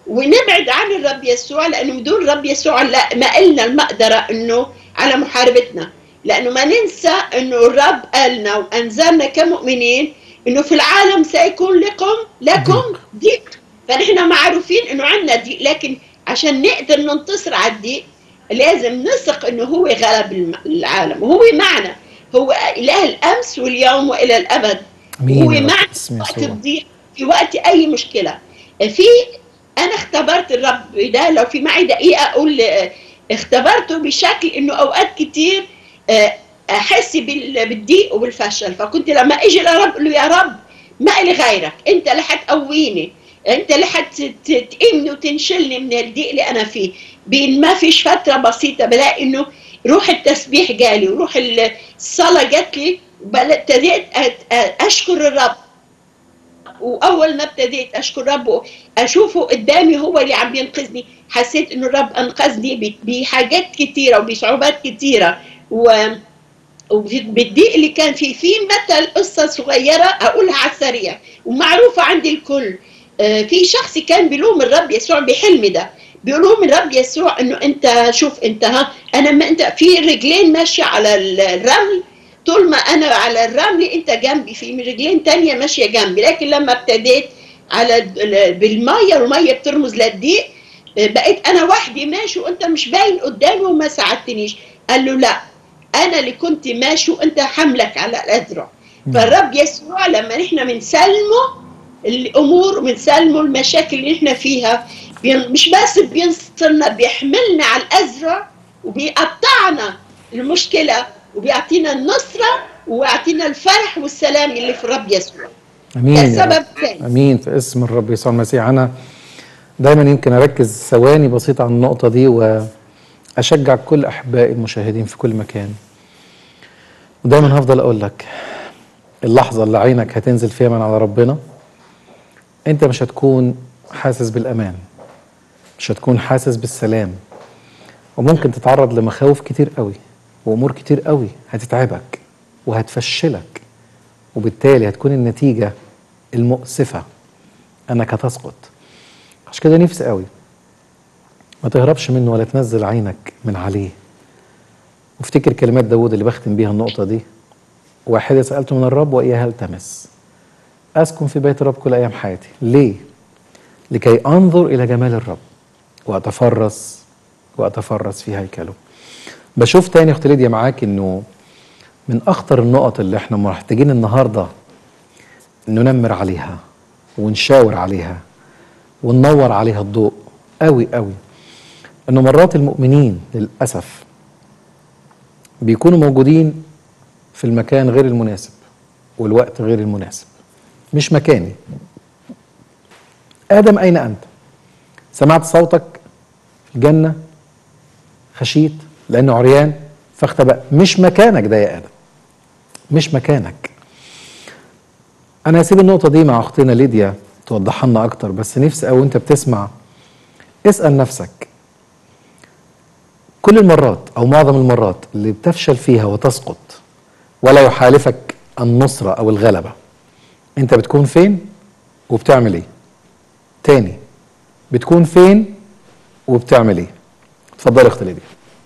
ونبعد عن الرب يسوع لانه بدون الرب يسوع لا ما إلنا المقدره انه على محاربتنا لانه ما ننسى انه الرب قالنا وانذرنا كمؤمنين انه في العالم سيكون لكم لكم ضيق فنحن معروفين انه عندنا ضيق لكن عشان نقدر ننتصر على الضيق لازم نثق انه هو غلب الم- العالم وهو معنا هو اله الامس واليوم والى الابد امين هو يا رب، معنا باسم في وقت يسوع الضيق في وقت اي مشكله في انا اختبرت الرب ده لو في معي دقيقه اقول آه، اختبرته بشكل انه اوقات كتير آه، احس بال- بالضيق وبالفشل فكنت لما اجي للرب اقول له يا رب ما إلي غيرك انت اللي حتقويني انت اللي حتقيمني وتنشلني من الضيق اللي انا فيه بين ما فيش فتره بسيطه بلاقي انه روح التسبيح جالي وروح الصلاه جات لي وبل- ابتديت أت- اشكر الرب واول ما ابتديت اشكر ربه اشوفه قدامي هو اللي عم ينقذني حسيت انه الرب انقذني ب- بحاجات كتيره وبصعوبات كتيره و وبالضيق اللي كان فيه في مثل قصه صغيره اقولها على السريع ومعروفه عند الكل آه، في شخص كان بيلوم الرب يسوع بحلم ده بيلوم الرب يسوع انه انت شوف انت ها انا ما انت في رجلين ماشيه على الرمل طول ما انا على الرمل انت جنبي في رجلين تانية ماشيه جنبي لكن لما ابتديت على ال- بالميه والميه بترمز للضيق آه، بقيت انا وحدي ماشي وانت مش باين قدامي وما ساعدتنيش قال له لا انا اللي كنت ماشي وانت حملك على الاذرع فالرب يسوع لما نحن بنسلمه الامور وبنسلمه المشاكل اللي احنا فيها بين- مش بس بينصرنا بيحملنا على الازرع وبيقطعنا المشكله وبيعطينا النصره ويعطينا الفرح والسلام اللي في الرب يسوع امين ده يا رب. سبب ثاني امين في اسم الرب يسوع المسيح انا دايما يمكن اركز ثواني بسيطه على النقطه دي واشجع كل احبائي المشاهدين في كل مكان ودايما هفضل اقول لك اللحظه اللي عينك هتنزل فيها من على ربنا انت مش هتكون حاسس بالامان مش هتكون حاسس بالسلام وممكن تتعرض لمخاوف كتير قوي وامور كتير قوي هتتعبك وهتفشلك وبالتالي هتكون النتيجه المؤسفه انك هتسقط عشان كده نفسي قوي ما تهربش منه ولا تنزل عينك من عليه وافتكر كلمات داود اللي بختم بيها النقطة دي واحدة سألت من الرب وإياها التمس أسكن في بيت الرب كل أيام حياتي ليه؟ لكي أنظر إلى جمال الرب وأتفرس وأتفرس في هيكله بشوف تاني أخت ليديا معاك إنه من أخطر النقط اللي إحنا محتاجين النهاردة ننمر عليها ونشاور عليها وننور عليها الضوء قوي قوي انه مرات المؤمنين للاسف بيكونوا موجودين في المكان غير المناسب والوقت غير المناسب مش مكاني آدم أين أنت سمعت صوتك في الجنة خشيت لأنه عريان فاختبأ مش مكانك ده يا آدم مش مكانك أنا هسيب النقطة دي مع أختنا ليديا توضحها لنا أكتر بس نفسي أو أنت بتسمع اسأل نفسك كل المرات أو معظم المرات اللي بتفشل فيها وتسقط ولا يحالفك النصرة أو الغلبة أنت بتكون فين وبتعمل إيه تاني بتكون فين وبتعمل إيه اتفضلي يا أخت ليديا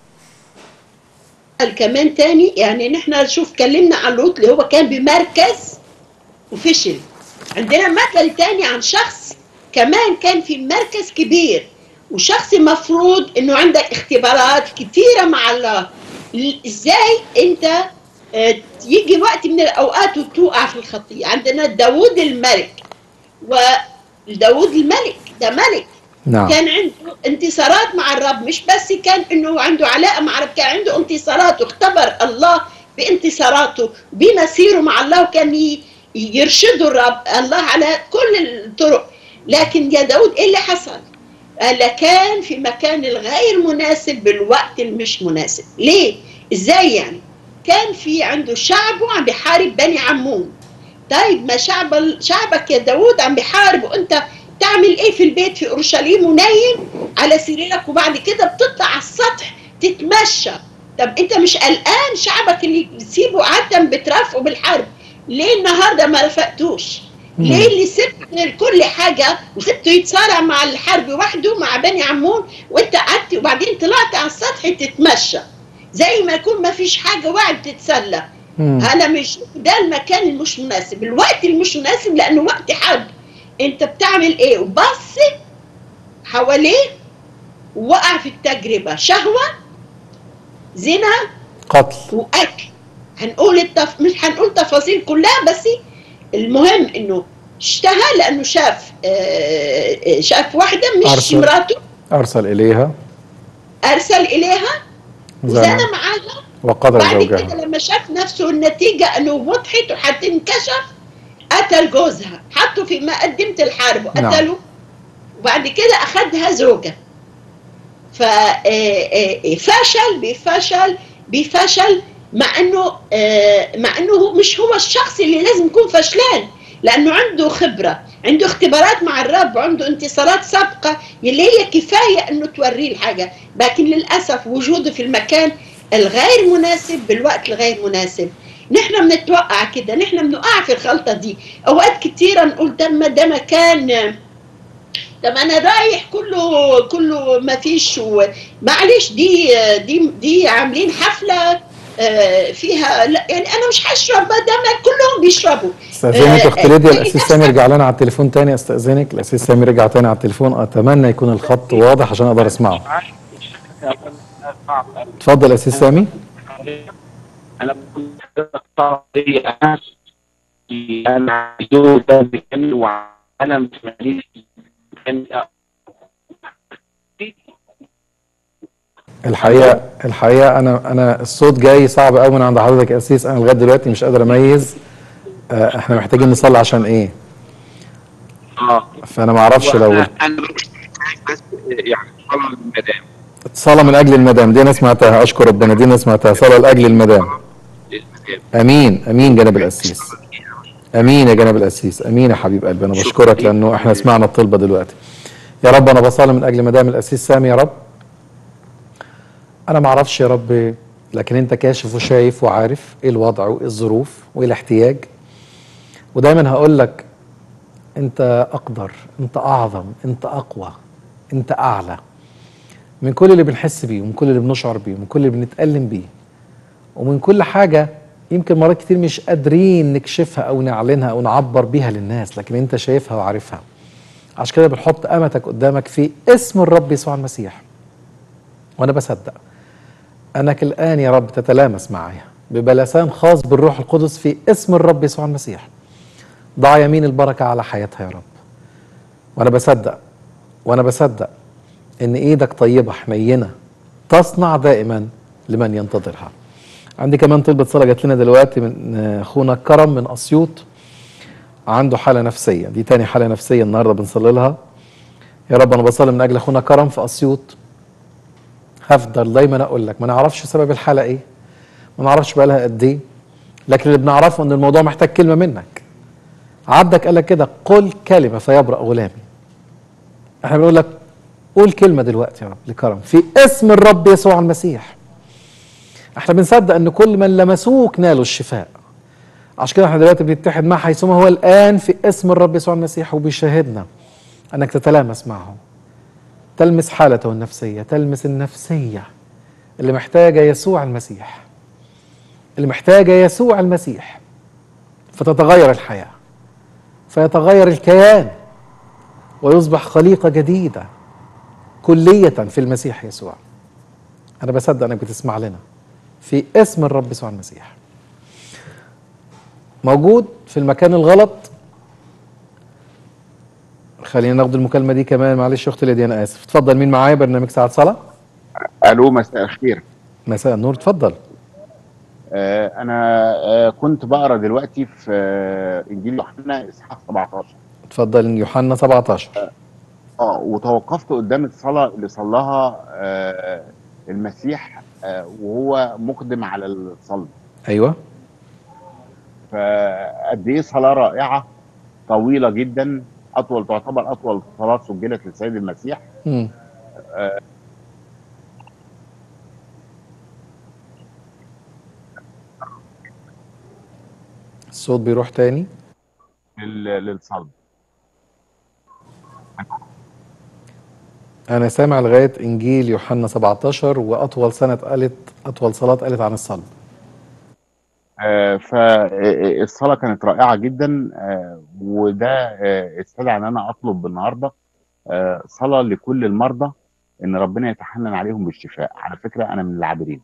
قال كمان تاني يعني نحن شوف اتكلمنا عن لوط اللي هو كان بمركز وفشل عندنا مثل تاني عن شخص كمان كان في مركز كبير وشخص مفروض انه عندك اختبارات كتيرة مع الله ل- ازاي انت آه، يجي وقت من الاوقات وتوقع في الخطية عندنا داود الملك وداود الملك ده ملك نعم كان عنده انتصارات مع الرب مش بس كان انه عنده علاقه مع الرب كان عنده انتصارات واختبر الله بانتصاراته بمسيره مع الله وكان ي- يرشده الرب الله على كل الطرق لكن يا داود ايه اللي حصل؟ قال كان في مكان الغير مناسب بالوقت المش مناسب ليه؟ ازاي يعني؟ كان في عنده شعب وعم بيحارب بني عمون طيب ما شعب شعبك يا داود عم بيحارب وانت تعمل ايه في البيت في اورشليم ونايم على سريرك وبعد كده بتطلع على السطح تتمشى طب انت مش قلقان شعبك اللي بتسيبه عادة بترافقه بالحرب ليه النهارده ما رافقتوش؟ ليه اللي سبت كل حاجة وسبته يتصارع مع الحرب وحده مع بني عمون وانت قعدت وبعدين طلعت على السطح تتمشى زي ما يكون ما فيش حاجة وقعد تتسلى مم. انا مش ده المكان المش مناسب الوقت المش مناسب لانه وقت حرب انت بتعمل ايه وبص حواليه وقع في التجربة شهوة زنا قتل واكل هنقول التف... مش هنقول تفاصيل كلها بس المهم انه اشتهى لانه شاف آه، آه، شاف واحده مش أرسل. مراته أرسل إليها ارسل اليها زنى وزنى معاها وقدر بعد زوجها كده لما شاف نفسه النتيجة انه وضحت وهتنكشف قتل جوزها حطه في مقدمة الحرب وقتله وبعد كده اخدها زوجة ففشل بفشل بفشل مع انه آه، مع انه هو- مش هو الشخص اللي لازم يكون فشلان لانه عنده خبره عنده اختبارات مع الرب عنده انتصارات سابقه اللي هي كفايه انه توريه الحاجه لكن للاسف وجوده في المكان الغير مناسب بالوقت الغير مناسب نحن بنتوقع كده نحن بنقع في الخلطه دي اوقات كتيره نقول ده ما ده مكان طب انا رايح كله كله ما فيش و- معلش دي دي دي عاملين حفله آه، فيها لا يعني انا مش هشرب ده ما كلهم بيشربوا استاذنك آه، اخت ليديا آه، الاسيس للأسف. سامي رجع لنا على التليفون تاني استاذنك الاسيس سامي رجع تاني على التليفون اتمنى يكون الخط واضح عشان اقدر اسمعه اتفضل يا اسيس سامي انا كنت قضية انا عايزه ده بيكمل وانا مش ماليش كان الحقيقه الحقيقه انا انا الصوت جاي صعب قوي من عند حضرتك يا اسيس انا لغايه دلوقتي مش قادر اميز آه، احنا محتاجين نصلي عشان ايه اه فانا ما اعرفش لو انا أنا بس يعني صلاه المدام صلاه من اجل المدام دي انا سمعتها اشكر ربنا دي انا سمعتها صلاه لاجل المدام امين امين جناب القسيس امين يا جناب القسيس امين يا حبيب قلبي انا بشكرك لانه احنا سمعنا الطلبه دلوقتي يا رب انا بصلي من اجل مدام القسيس سامي يا رب انا ما اعرفش يا رب لكن انت كاشف وشايف وعارف ايه الوضع وايه الظروف وايه الاحتياج ودايما هقول لك انت اقدر انت اعظم انت اقوى انت اعلى من كل اللي بنحس بيه ومن كل اللي بنشعر بيه ومن كل اللي بنتألم بيه ومن كل حاجة يمكن مرات كتير مش قادرين نكشفها أو نعلنها أو نعبر بيها للناس لكن أنت شايفها وعارفها عشان كده بنحط أمتك قدامك في اسم الرب يسوع المسيح وأنا بصدق أنك الآن يا رب تتلامس معايا ببلسان خاص بالروح القدس في اسم الرب يسوع المسيح ضع يمين البركة على حياتها يا رب وأنا بصدق وأنا بصدق ان ايدك طيبه حنينه تصنع دائما لمن ينتظرها عندي كمان طلبة صلاة جات لنا دلوقتي من اخونا كرم من اسيوط عنده حالة نفسية دي تاني حالة نفسية النهاردة بنصلي لها يا رب انا بصلي من اجل اخونا كرم في اسيوط هفضل دايما اقول لك ما نعرفش سبب الحالة ايه ما نعرفش بقى لها قد ايه لكن اللي بنعرفه ان الموضوع محتاج كلمة منك عبدك قال لك كده قل كلمة فيبرأ غلامي احنا بنقول لك قول كلمة دلوقتي يا رب لكرم في اسم الرب يسوع المسيح احنا بنصدق ان كل من لمسوك نالوا الشفاء عشان كده احنا دلوقتي بنتحد معه حيثما هو الان في اسم الرب يسوع المسيح وبيشاهدنا انك تتلامس معه تلمس حالته النفسيه تلمس النفسيه اللي محتاجه يسوع المسيح اللي محتاجه يسوع المسيح فتتغير الحياه فيتغير الكيان ويصبح خليقه جديده كليه في المسيح يسوع انا بصدق انك بتسمع لنا في اسم الرب يسوع المسيح موجود في المكان الغلط خلينا ناخد المكالمه دي كمان معلش اختي ليديا انا اسف اتفضل مين معايا برنامج ساعه صلاه الو مساء الخير مساء النور اتفضل آه انا آه كنت بقرا دلوقتي في آه انجيل يوحنا اصحاح 17 اتفضل يوحنا 17 اه وتوقفت قدام الصلاه اللي صلاها آه المسيح آه وهو مقدم على الصلب ايوه فقد ايه صلاه رائعه طويله جدا اطول تعتبر اطول صلاه سجلت للسيد المسيح مم. الصوت بيروح تاني لل- للصلب انا سامع لغايه انجيل يوحنا 17 واطول سنه قالت اطول صلاه قالت عن الصلب آه، فالصلاة كانت رائعة جدا آه، وده آه، استدعى ان انا اطلب النهارده آه، صلاة لكل المرضى ان ربنا يتحنن عليهم بالشفاء على فكرة انا من العابرين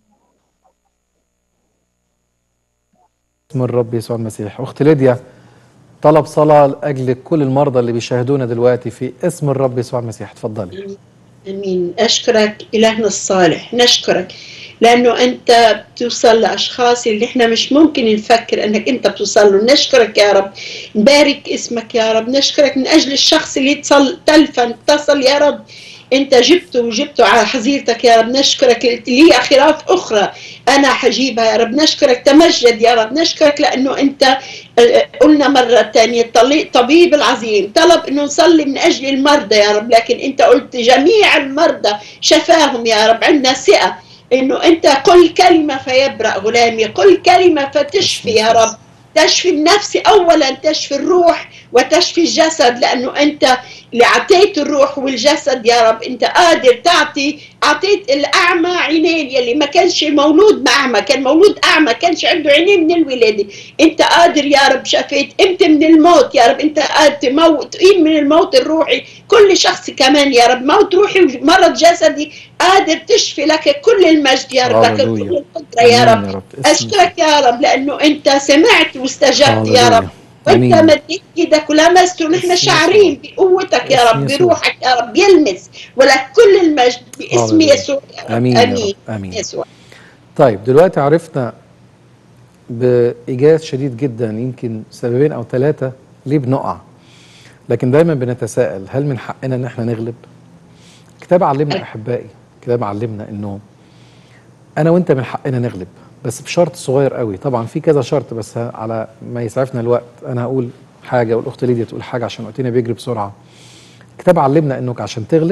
اسم الرب يسوع المسيح اخت ليديا طلب صلاه لاجل كل المرضى اللي بيشاهدونا دلوقتي في اسم الرب يسوع المسيح اتفضلي امين اشكرك الهنا الصالح نشكرك لانه انت بتوصل لاشخاص اللي احنا مش ممكن نفكر انك انت بتوصل له نشكرك يا رب نبارك اسمك يا رب نشكرك من اجل الشخص اللي اتصل تلفن اتصل يا رب انت جبته وجبته على حظيرتك يا رب نشكرك لي اخراف اخرى انا حجيبها يا رب نشكرك تمجد يا رب نشكرك لانه انت آه، قلنا مرة تانية الطلي- الطبيب العظيم طلب انه نصلي من اجل المرضى يا رب لكن انت قلت جميع المرضى شفاهم يا رب عندنا ثقة انه انت قل كلمة فيبرأ غلامي قل كلمة فتشفي يا رب تشفي النفس اولا تشفي الروح وتشفي الجسد لانه انت اللي اعطيت الروح والجسد يا رب انت قادر تعطي اعطيت الاعمى عينين يلي ما كانش مولود اعمى كان مولود اعمى كانش عنده عينين من الولاده انت قادر يا رب شفيت انت من الموت يا رب انت قادر تموت تقيم من الموت الروحي كل شخص كمان يا رب موت روحي ومرض جسدي قادر تشفي لك كل المجد يا رب لك هاللويا. كل القدره يا آمين رب يا رب. اسم اشكرك يا رب لانه انت سمعت واستجبت يا هاللويا. رب وانت آمين. مديت ايدك ولمسته ونحن اسم شاعرين بقوتك يا اسم رب يسوع. بروحك يا رب يلمس ولك كل المجد باسم هاللويا. يسوع يا رب. آمين يا رب. امين آمين. يسوع طيب دلوقتي عرفنا بإيجاز شديد جدا يمكن سببين أو ثلاثة ليه بنقع لكن دايما بنتساءل هل من حقنا إن احنا نغلب؟ الكتاب علمنا أحبائي الكتاب علمنا إنه أنا وأنت من حقنا نغلب بس بشرط صغير قوي طبعا في كذا شرط بس على ما يسعفنا الوقت أنا هقول حاجة والأخت ليديا تقول حاجة عشان وقتنا بيجري بسرعة الكتاب علمنا إنك عشان تغلب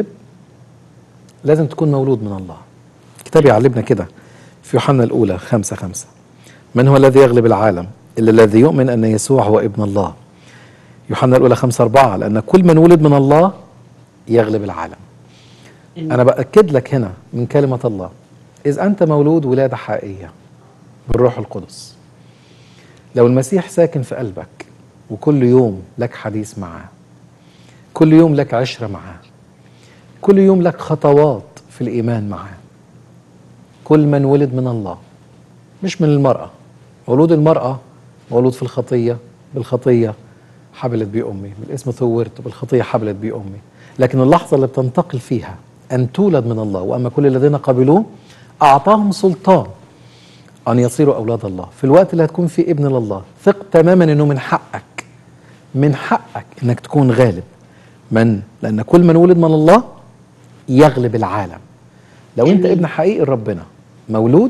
لازم تكون مولود من الله الكتاب يعلمنا كده في يوحنا الأولى خمسة خمسة من هو الذي يغلب العالم إلا الذي يؤمن أن يسوع هو ابن الله يوحنا الأولى خمسة أربعة لأن كل من ولد من الله يغلب العالم أنا بأكد لك هنا من كلمة الله إذ أنت مولود ولادة حقيقية بالروح القدس لو المسيح ساكن في قلبك وكل يوم لك حديث معاه كل يوم لك عشرة معاه كل يوم لك خطوات في الإيمان معاه كل من ولد من الله مش من المرأة مولود المرأة مولود في الخطية بالخطية حبلت بي أمي بالاسم ثورت بالخطية حبلت بي أمي لكن اللحظة اللي بتنتقل فيها أن تولد من الله وأما كل الذين قبلوه أعطاهم سلطان ان يصيروا اولاد الله في الوقت اللي هتكون فيه ابن لله ثق تماما انه من حقك من حقك انك تكون غالب من لان كل من ولد من الله يغلب العالم لو انت آمين. ابن حقيقي لربنا مولود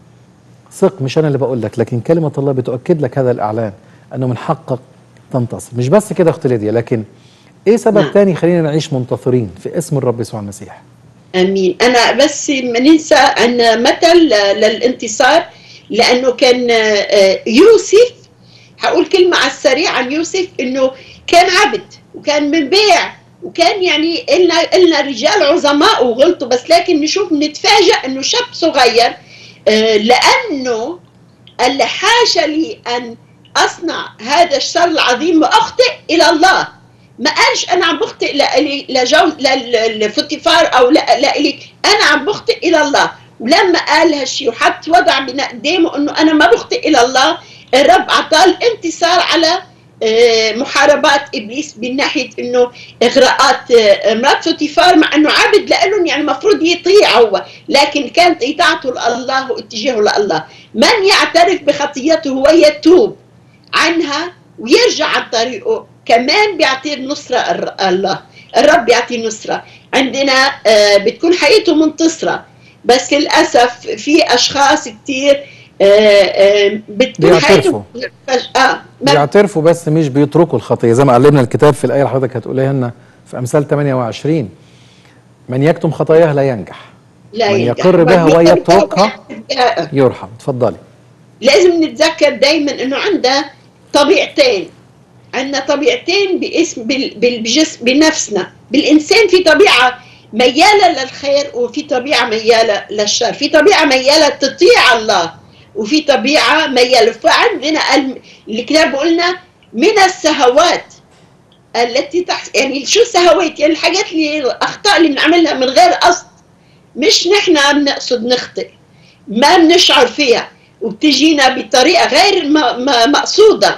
ثق مش انا اللي بقول لك لكن كلمه الله بتؤكد لك هذا الاعلان انه من حقك تنتصر مش بس كده يا اخت ليديا لكن ايه سبب نعم. تاني يخلينا نعيش منتصرين في اسم الرب يسوع المسيح امين انا بس ما ننسى ان مثل للانتصار لانه كان آه، يوسف هقول كلمه على السريع عن يوسف انه كان عبد وكان من بيع وكان يعني إلنا, إلنا رجال عظماء وغلطوا بس لكن نشوف نتفاجأ انه شاب صغير آه، لانه قال لي حاشا لي ان اصنع هذا الشر العظيم واخطئ الى الله ما قالش انا عم بخطئ لإلي لجو ل- لفوتيفار او لا لإلي انا عم بخطئ الى الله ولما قال هالشيء وحط وضع بين قدامه انه انا ما بخطئ الى الله الرب اعطاه الانتصار على آه، محاربات ابليس من ناحيه انه اغراءات آه، مرات فوتيفار مع انه عبد لهم يعني المفروض يطيع هو لكن كانت اطاعته لله واتجاهه لله من يعترف بخطيته ويتوب عنها ويرجع عن طريقه كمان بيعطيه النصرة الر- الله الرب بيعطيه نصرة عندنا آه، بتكون حياته منتصرة بس للأسف في أشخاص كتير آه، آه، بتكون حياته اه ما بيعترفوا بس مش بيتركوا الخطيه زي ما علمنا الكتاب في الايه اللي حضرتك هتقوليها لنا في امثال 28 من يكتم خطاياه لا ينجح لا من ينجح. يقر بها وبيقدر ويتركها آه. يرحم اتفضلي لازم نتذكر دايما انه عندها طبيعتين عندنا طبيعتين باسم بال- بال- بجسم بنفسنا بالانسان في طبيعه مياله للخير وفي طبيعه مياله للشر في طبيعه مياله تطيع الله وفي طبيعه مياله فعندنا الم- الكتاب قلنا من السهوات التي تحت يعني شو السهوات يعني الحاجات اللي الاخطاء اللي بنعملها من غير قصد مش نحن بنقصد نخطئ ما بنشعر فيها وبتجينا بطريقه غير م- م- مقصوده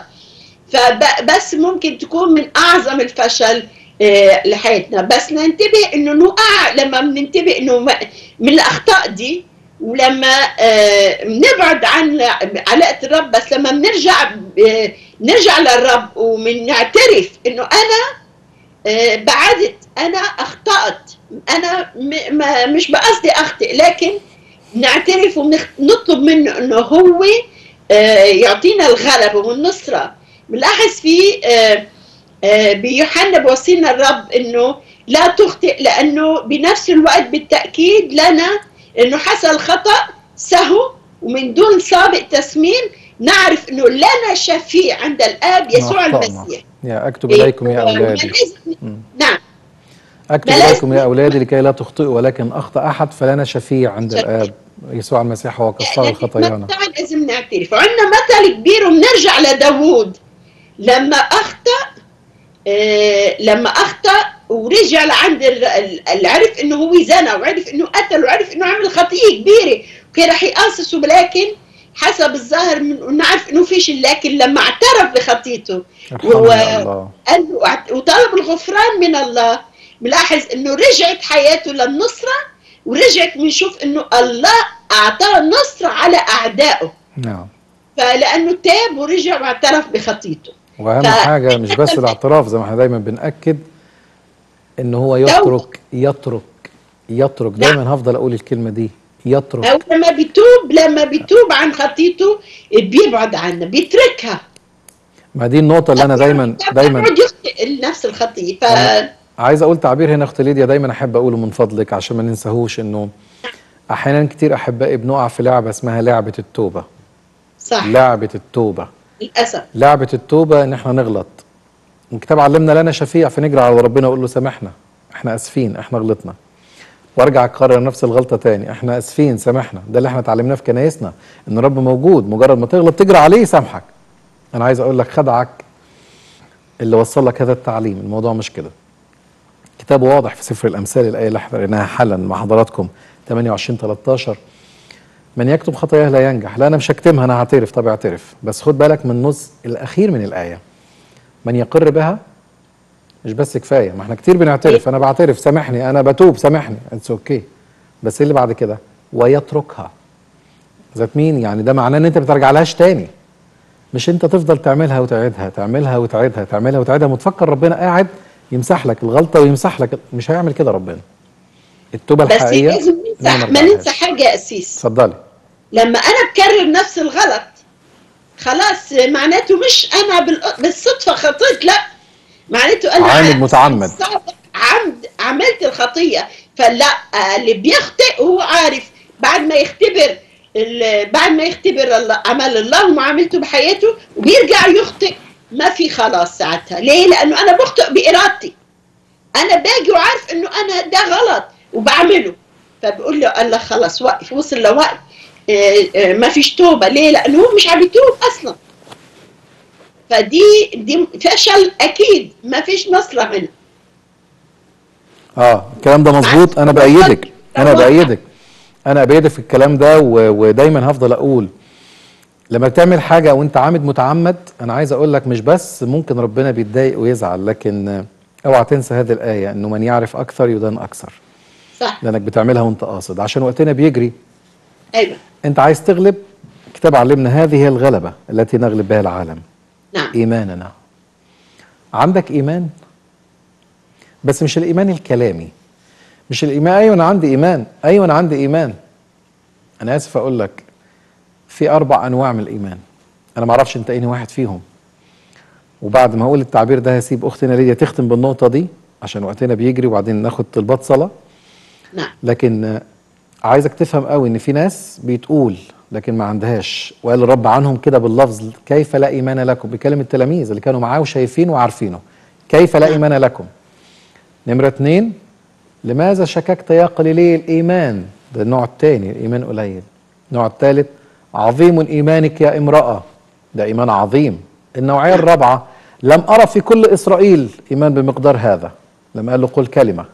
فبس ممكن تكون من اعظم الفشل آه، لحياتنا بس ننتبه انه نوقع لما بننتبه انه ما- من الاخطاء دي ولما آه، بنبعد عن علاقه الرب بس لما بنرجع آه، نرجع للرب وبنعترف انه انا آه، بعدت انا اخطات انا م- ما مش بقصدي اخطئ لكن نعترف ونطلب منه انه هو آه، يعطينا الغلبه والنصره بنلاحظ في آه، آه، بيوحنا بوصينا الرب انه لا تخطئ لانه بنفس الوقت بالتاكيد لنا انه حصل خطا سهو ومن دون سابق تسميم نعرف انه لنا شفيع عند الاب يسوع ما أخطأنا. المسيح يا اكتب اليكم يا وما اولادي لازم- مم. نعم اكتب ما لازم- اليكم يا اولادي لكي لا تخطئوا ولكن اخطا احد فلنا شفيع عند شفيع. الاب يسوع المسيح هو كفاره لكن خطايانا متى لازم نعترف وعندنا مثل كبير وبنرجع لداوود لما اخطا آه لما اخطا ورجع لعند ال- ال- اللي عرف انه هو زنى وعرف انه قتل وعرف انه عمل خطيه كبيره وكان رح يقاصصه ولكن حسب الظاهر من نعرف انه فيش لكن لما اعترف بخطيته ارحمنا يا الله قال له واعت- وطلب الغفران من الله بلاحظ انه رجعت حياته للنصره ورجعت بنشوف انه الله اعطاه نصره على اعدائه نعم فلانه تاب ورجع واعترف بخطيته واهم ف- حاجه مش بس الاعتراف زي ما احنا دايما بناكد ان هو يترك يترك يترك دايما هفضل اقول الكلمه دي يترك او لما بيتوب لما بيتوب عن خطيته بيبعد عنها بيتركها ما دي النقطه اللي انا دايما دايما بيقعد يخطئ نفس الخطيه ف عايز اقول تعبير هنا اخت ليديا دايما احب اقوله من فضلك عشان ما ننساهوش انه احيانا كتير احبائي بنقع في لعبه اسمها لعبه التوبه صح لعبه التوبه للاسف لعبه التوبه ان احنا نغلط الكتاب علمنا لنا شفيع فنجري على ربنا ونقول له سامحنا احنا اسفين احنا غلطنا وارجع اكرر نفس الغلطه تاني احنا اسفين سامحنا ده اللي احنا اتعلمناه في كنايسنا ان الرب موجود مجرد ما تغلط تجري عليه يسامحك انا عايز اقول لك خدعك اللي وصل لك هذا التعليم الموضوع مش كده كتاب واضح في سفر الامثال الايه اللي احنا قريناها حالا مع حضراتكم 28 13 من يكتب خطاياه لا ينجح لا انا مش هكتمها انا هعترف طب اعترف بس خد بالك من النص الاخير من الايه من يقر بها مش بس كفايه ما احنا كتير بنعترف انا بعترف سامحني انا بتوب سامحني اتس اوكي بس ايه اللي بعد كده ويتركها ذات مين يعني ده معناه ان انت ما بترجعلهاش تاني مش انت تفضل تعملها وتعيدها تعملها وتعيدها تعملها وتعيدها وتفكر ربنا قاعد يمسح لك الغلطه ويمسح لك مش هيعمل كده ربنا التوبه بس الحقيقيه لازم إن أنا ننسى ما ما أرجعلهاش. ننسى حاجه يا اسيس اتفضلي لما انا بكرر نفس الغلط خلاص معناته مش انا بال- بالصدفه خطيت لا معناته انا عامد ع- متعمد. صادق عمد عملت الخطيه فلا آه، اللي بيخطئ هو عارف بعد ما يختبر ال- بعد ما يختبر الله عمل الله ومعاملته بحياته وبيرجع يخطئ ما في خلاص ساعتها ليه لانه انا بخطئ بارادتي انا باجي وعارف انه انا ده غلط وبعمله فبقول له الله خلاص وقف وصل لوقت آه، آه، ما فيش توبه ليه لانه هو مش عم يتوب اصلا فدي دي فشل اكيد ما فيش مصلحه منه اه الكلام ده مظبوط انا بايدك انا بايدك انا بايدك في الكلام ده و... ودايما هفضل اقول لما بتعمل حاجه وانت عامد متعمد انا عايز اقول لك مش بس ممكن ربنا بيتضايق ويزعل لكن آه، اوعى تنسى هذه الايه انه من يعرف اكثر يدان اكثر صح لانك بتعملها وانت قاصد عشان وقتنا بيجري ايوه انت عايز تغلب الكتاب علمنا هذه هي الغلبه التي نغلب بها العالم نعم ايماننا عندك ايمان بس مش الايمان الكلامي مش الايمان ايوه انا عندي ايمان ايوه انا عندي ايمان انا اسف اقول لك في اربع انواع من الايمان انا ما اعرفش انت انهي واحد فيهم وبعد ما اقول التعبير ده هسيب اختنا ليديا تختم بالنقطه دي عشان وقتنا بيجري وبعدين ناخد طلبات صلاه نعم لكن آه، عايزك تفهم قوي ان في ناس بتقول لكن ما عندهاش وقال الرب عنهم كده باللفظ كيف لا ايمان لكم بيكلم التلاميذ اللي كانوا معاه وشايفينه وعارفينه كيف لا ايمان لكم نمره اتنين لماذا شككت يا قليلي الايمان ده النوع الثاني الايمان قليل النوع الثالث عظيم ايمانك يا امراه ده ايمان عظيم النوعيه الرابعه لم ارى في كل اسرائيل ايمان بمقدار هذا لما قال له قل كلمه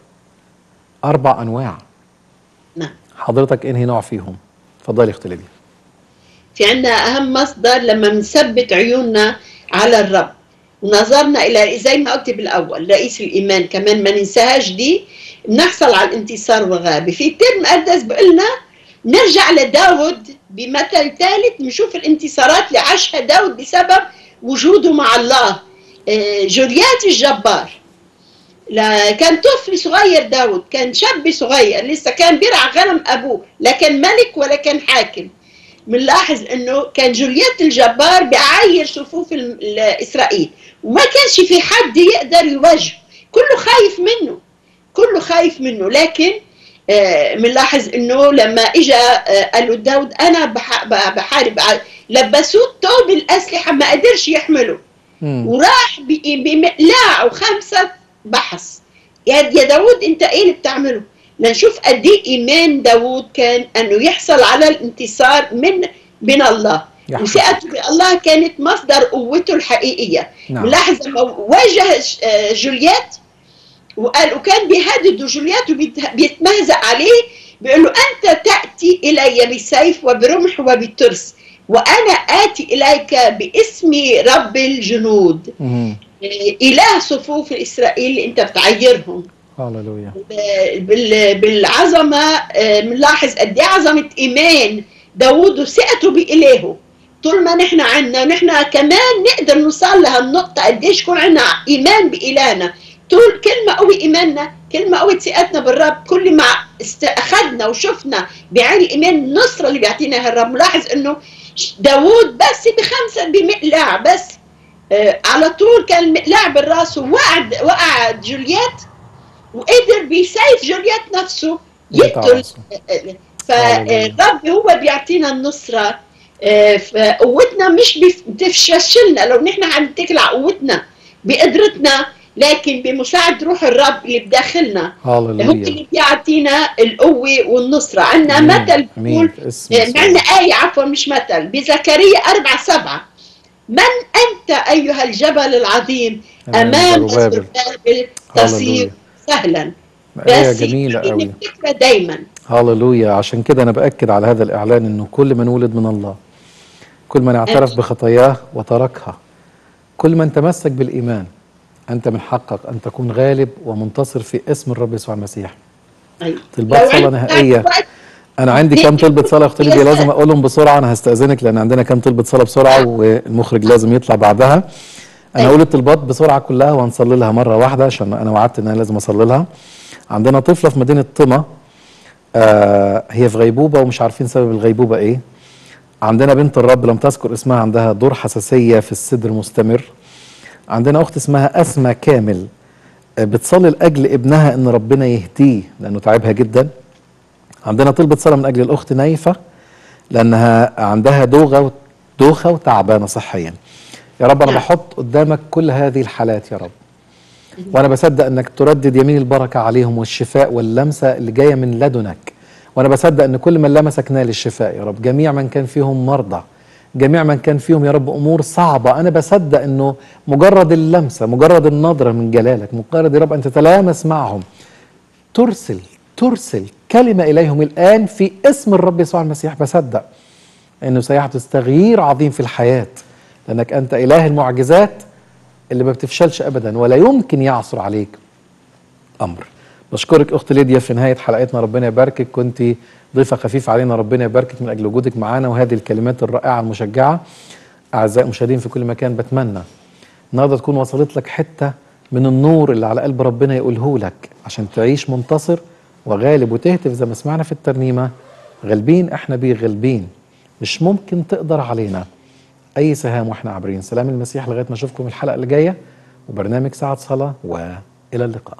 اربع انواع نعم حضرتك انهي نوع فيهم اتفضلي يا اخت ليديا في عندنا أهم مصدر لما بنثبت عيوننا على الرب ونظرنا إلى زي ما قلت بالأول رئيس الإيمان كمان ما ننساهاش دي بنحصل على الانتصار والغلبة في كتاب مقدس بقولنا نرجع لداود بمثل ثالث نشوف الانتصارات اللي عاشها داود بسبب وجوده مع الله آه، جوليات الجبار لا كان طفل صغير داود كان شاب صغير لسه كان بيرعى غنم أبوه لا كان ملك ولا كان حاكم بنلاحظ انه كان جوليات الجبار بيعاير صفوف ال- ال- اسرائيل وما كانش في حد يقدر يواجهه كله خايف منه كله خايف منه لكن آه، بنلاحظ انه لما اجى آه، قال له داود انا بح- ب- بحارب ع- لبسوه الثوب الاسلحه ما قدرش يحمله مم. وراح ب- بمقلاع وخمسه بحث يا يا داود انت ايه اللي بتعمله لنشوف قد ايه ايمان داود كان انه يحصل على الانتصار من من الله يا حبيبي. وثقته بالله كانت مصدر قوته الحقيقيه نعم. ملاحظ لما واجه ش- آه، جوليات وقال وكان بيهدد جوليات وبيتمهزأ عليه بيقول له انت تاتي الي بسيف وبرمح وبترس وانا اتي اليك باسم رب الجنود مم. آه، اله صفوف اسرائيل اللي انت بتعيرهم هللويا بال- بالعظمه آه، بنلاحظ قد ايه عظمه ايمان داوود وثقته بإلهه طول ما نحن عنا نحن كمان نقدر نوصل لهالنقطة قديش يكون عنا إيمان بإلهنا طول كل ما قوي إيماننا كل ما قوي ثقتنا بالرب كل ما است- أخذنا وشفنا بعين الإيمان النصرة اللي بيعطينا الرب ملاحظ إنه داوود بس بخمسة بمقلاع بس آه، على طول كان المقلاع بالراس ووقع وقع جوليات وقدر بسيف جوليات نفسه يقطع يقتل راسه. فالرب هو بيعطينا النصرة آه، فقوتنا مش بف- بتفشلنا لو نحن هنتكل على قوتنا بقدرتنا لكن بمساعدة روح الرب اللي بداخلنا هو هللويا اللي بيعطينا القوة والنصرة عندنا أمين. مثل أمين. بيقول في اسم آه، يسوع. عندنا آية عفوا مش مثل بزكريا أربعة سبعة من أنت أيها الجبل العظيم أمام زربابل. زربابل تصير هللويا. سهلا آية بس جميلة يكون قوي الفكرة دايما هللويا عشان كده أنا بأكد على هذا الإعلان إنه كل من ولد من الله كل من اعترف آمين. بخطاياه وتركها كل من تمسك بالإيمان أنت من حقك أن تكون غالب ومنتصر في اسم الرب يسوع المسيح أيوة. طلبات لو صلاة عندنا نهائية وقت انا عندي كام طلبه صلاه يا اخت ليديا لازم اقولهم بسرعه انا هستاذنك لان عندنا كام طلبه صلاه بسرعه والمخرج لازم يطلع بعدها انا أيوة. هقول الطلبات بسرعه كلها وهنصلي لها مره واحده عشان انا وعدت ان انا لازم اصلي لها عندنا طفله في مدينه طمة آه هي في غيبوبه ومش عارفين سبب الغيبوبه ايه عندنا بنت الرب لم تذكر اسمها عندها دور حساسيه في الصدر مستمر عندنا اخت اسمها اسماء كامل آه، بتصلي لاجل ابنها ان ربنا يهديه لانه تعبها جدا عندنا طلبة صلاة من أجل الأخت نايفة لأنها عندها دوغة دوخة وتعبانة صحيا يا رب أنا نعم. بحط قدامك كل هذه الحالات يا رب وأنا بصدق أنك تردد يمين البركة عليهم والشفاء واللمسة اللي جاية من لدنك وأنا بصدق أن كل من لمسك نال الشفاء يا رب جميع من كان فيهم مرضى جميع من كان فيهم يا رب أمور صعبة أنا بصدق أنه مجرد اللمسة مجرد النظرة من جلالك مجرد يا رب أن تتلامس معهم ترسل ترسل كلمة إليهم الآن في اسم الرب يسوع المسيح بصدق أنه سيحدث تغيير عظيم في الحياة لأنك أنت إله المعجزات اللي ما بتفشلش أبدا ولا يمكن يعصر عليك أمر بشكرك أخت ليديا في نهاية حلقتنا ربنا يباركك كنت ضيفة خفيفة علينا ربنا يباركك من أجل وجودك معانا وهذه الكلمات الرائعة المشجعة أعزائي المشاهدين في كل مكان بتمنى النهارده تكون وصلت لك حته من النور اللي على قلب ربنا يقوله لك عشان تعيش منتصر وغالب وتهتف زي ما سمعنا في الترنيمه غالبين احنا بيه غالبين مش ممكن تقدر علينا اي سهام واحنا عابرين سلام المسيح لغايه ما اشوفكم الحلقه اللي جايه وبرنامج ساعه صلاه والى اللقاء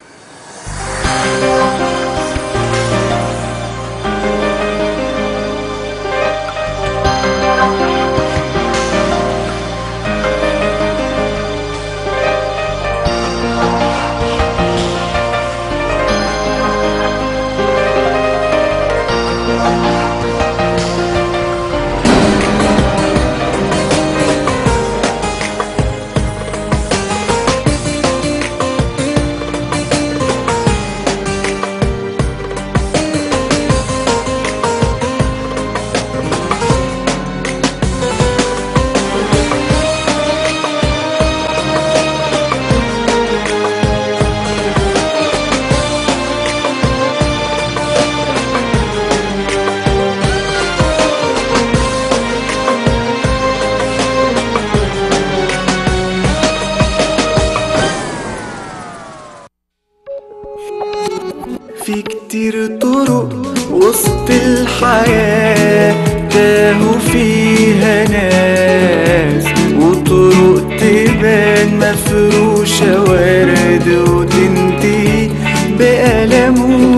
في كتير طرق وسط الحياة تاهوا فيها ناس وطرق تبان مفروشة ورد وتنتهي بألم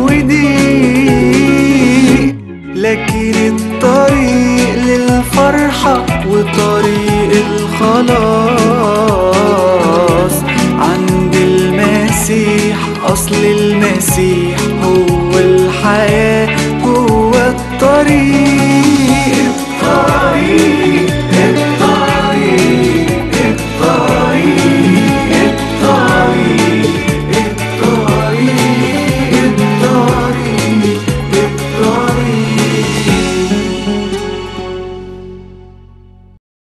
وضيق لكن الطريق للفرحة وطريق الخلاص عند المسيح أصل المسيح هو الحياة هو الطريق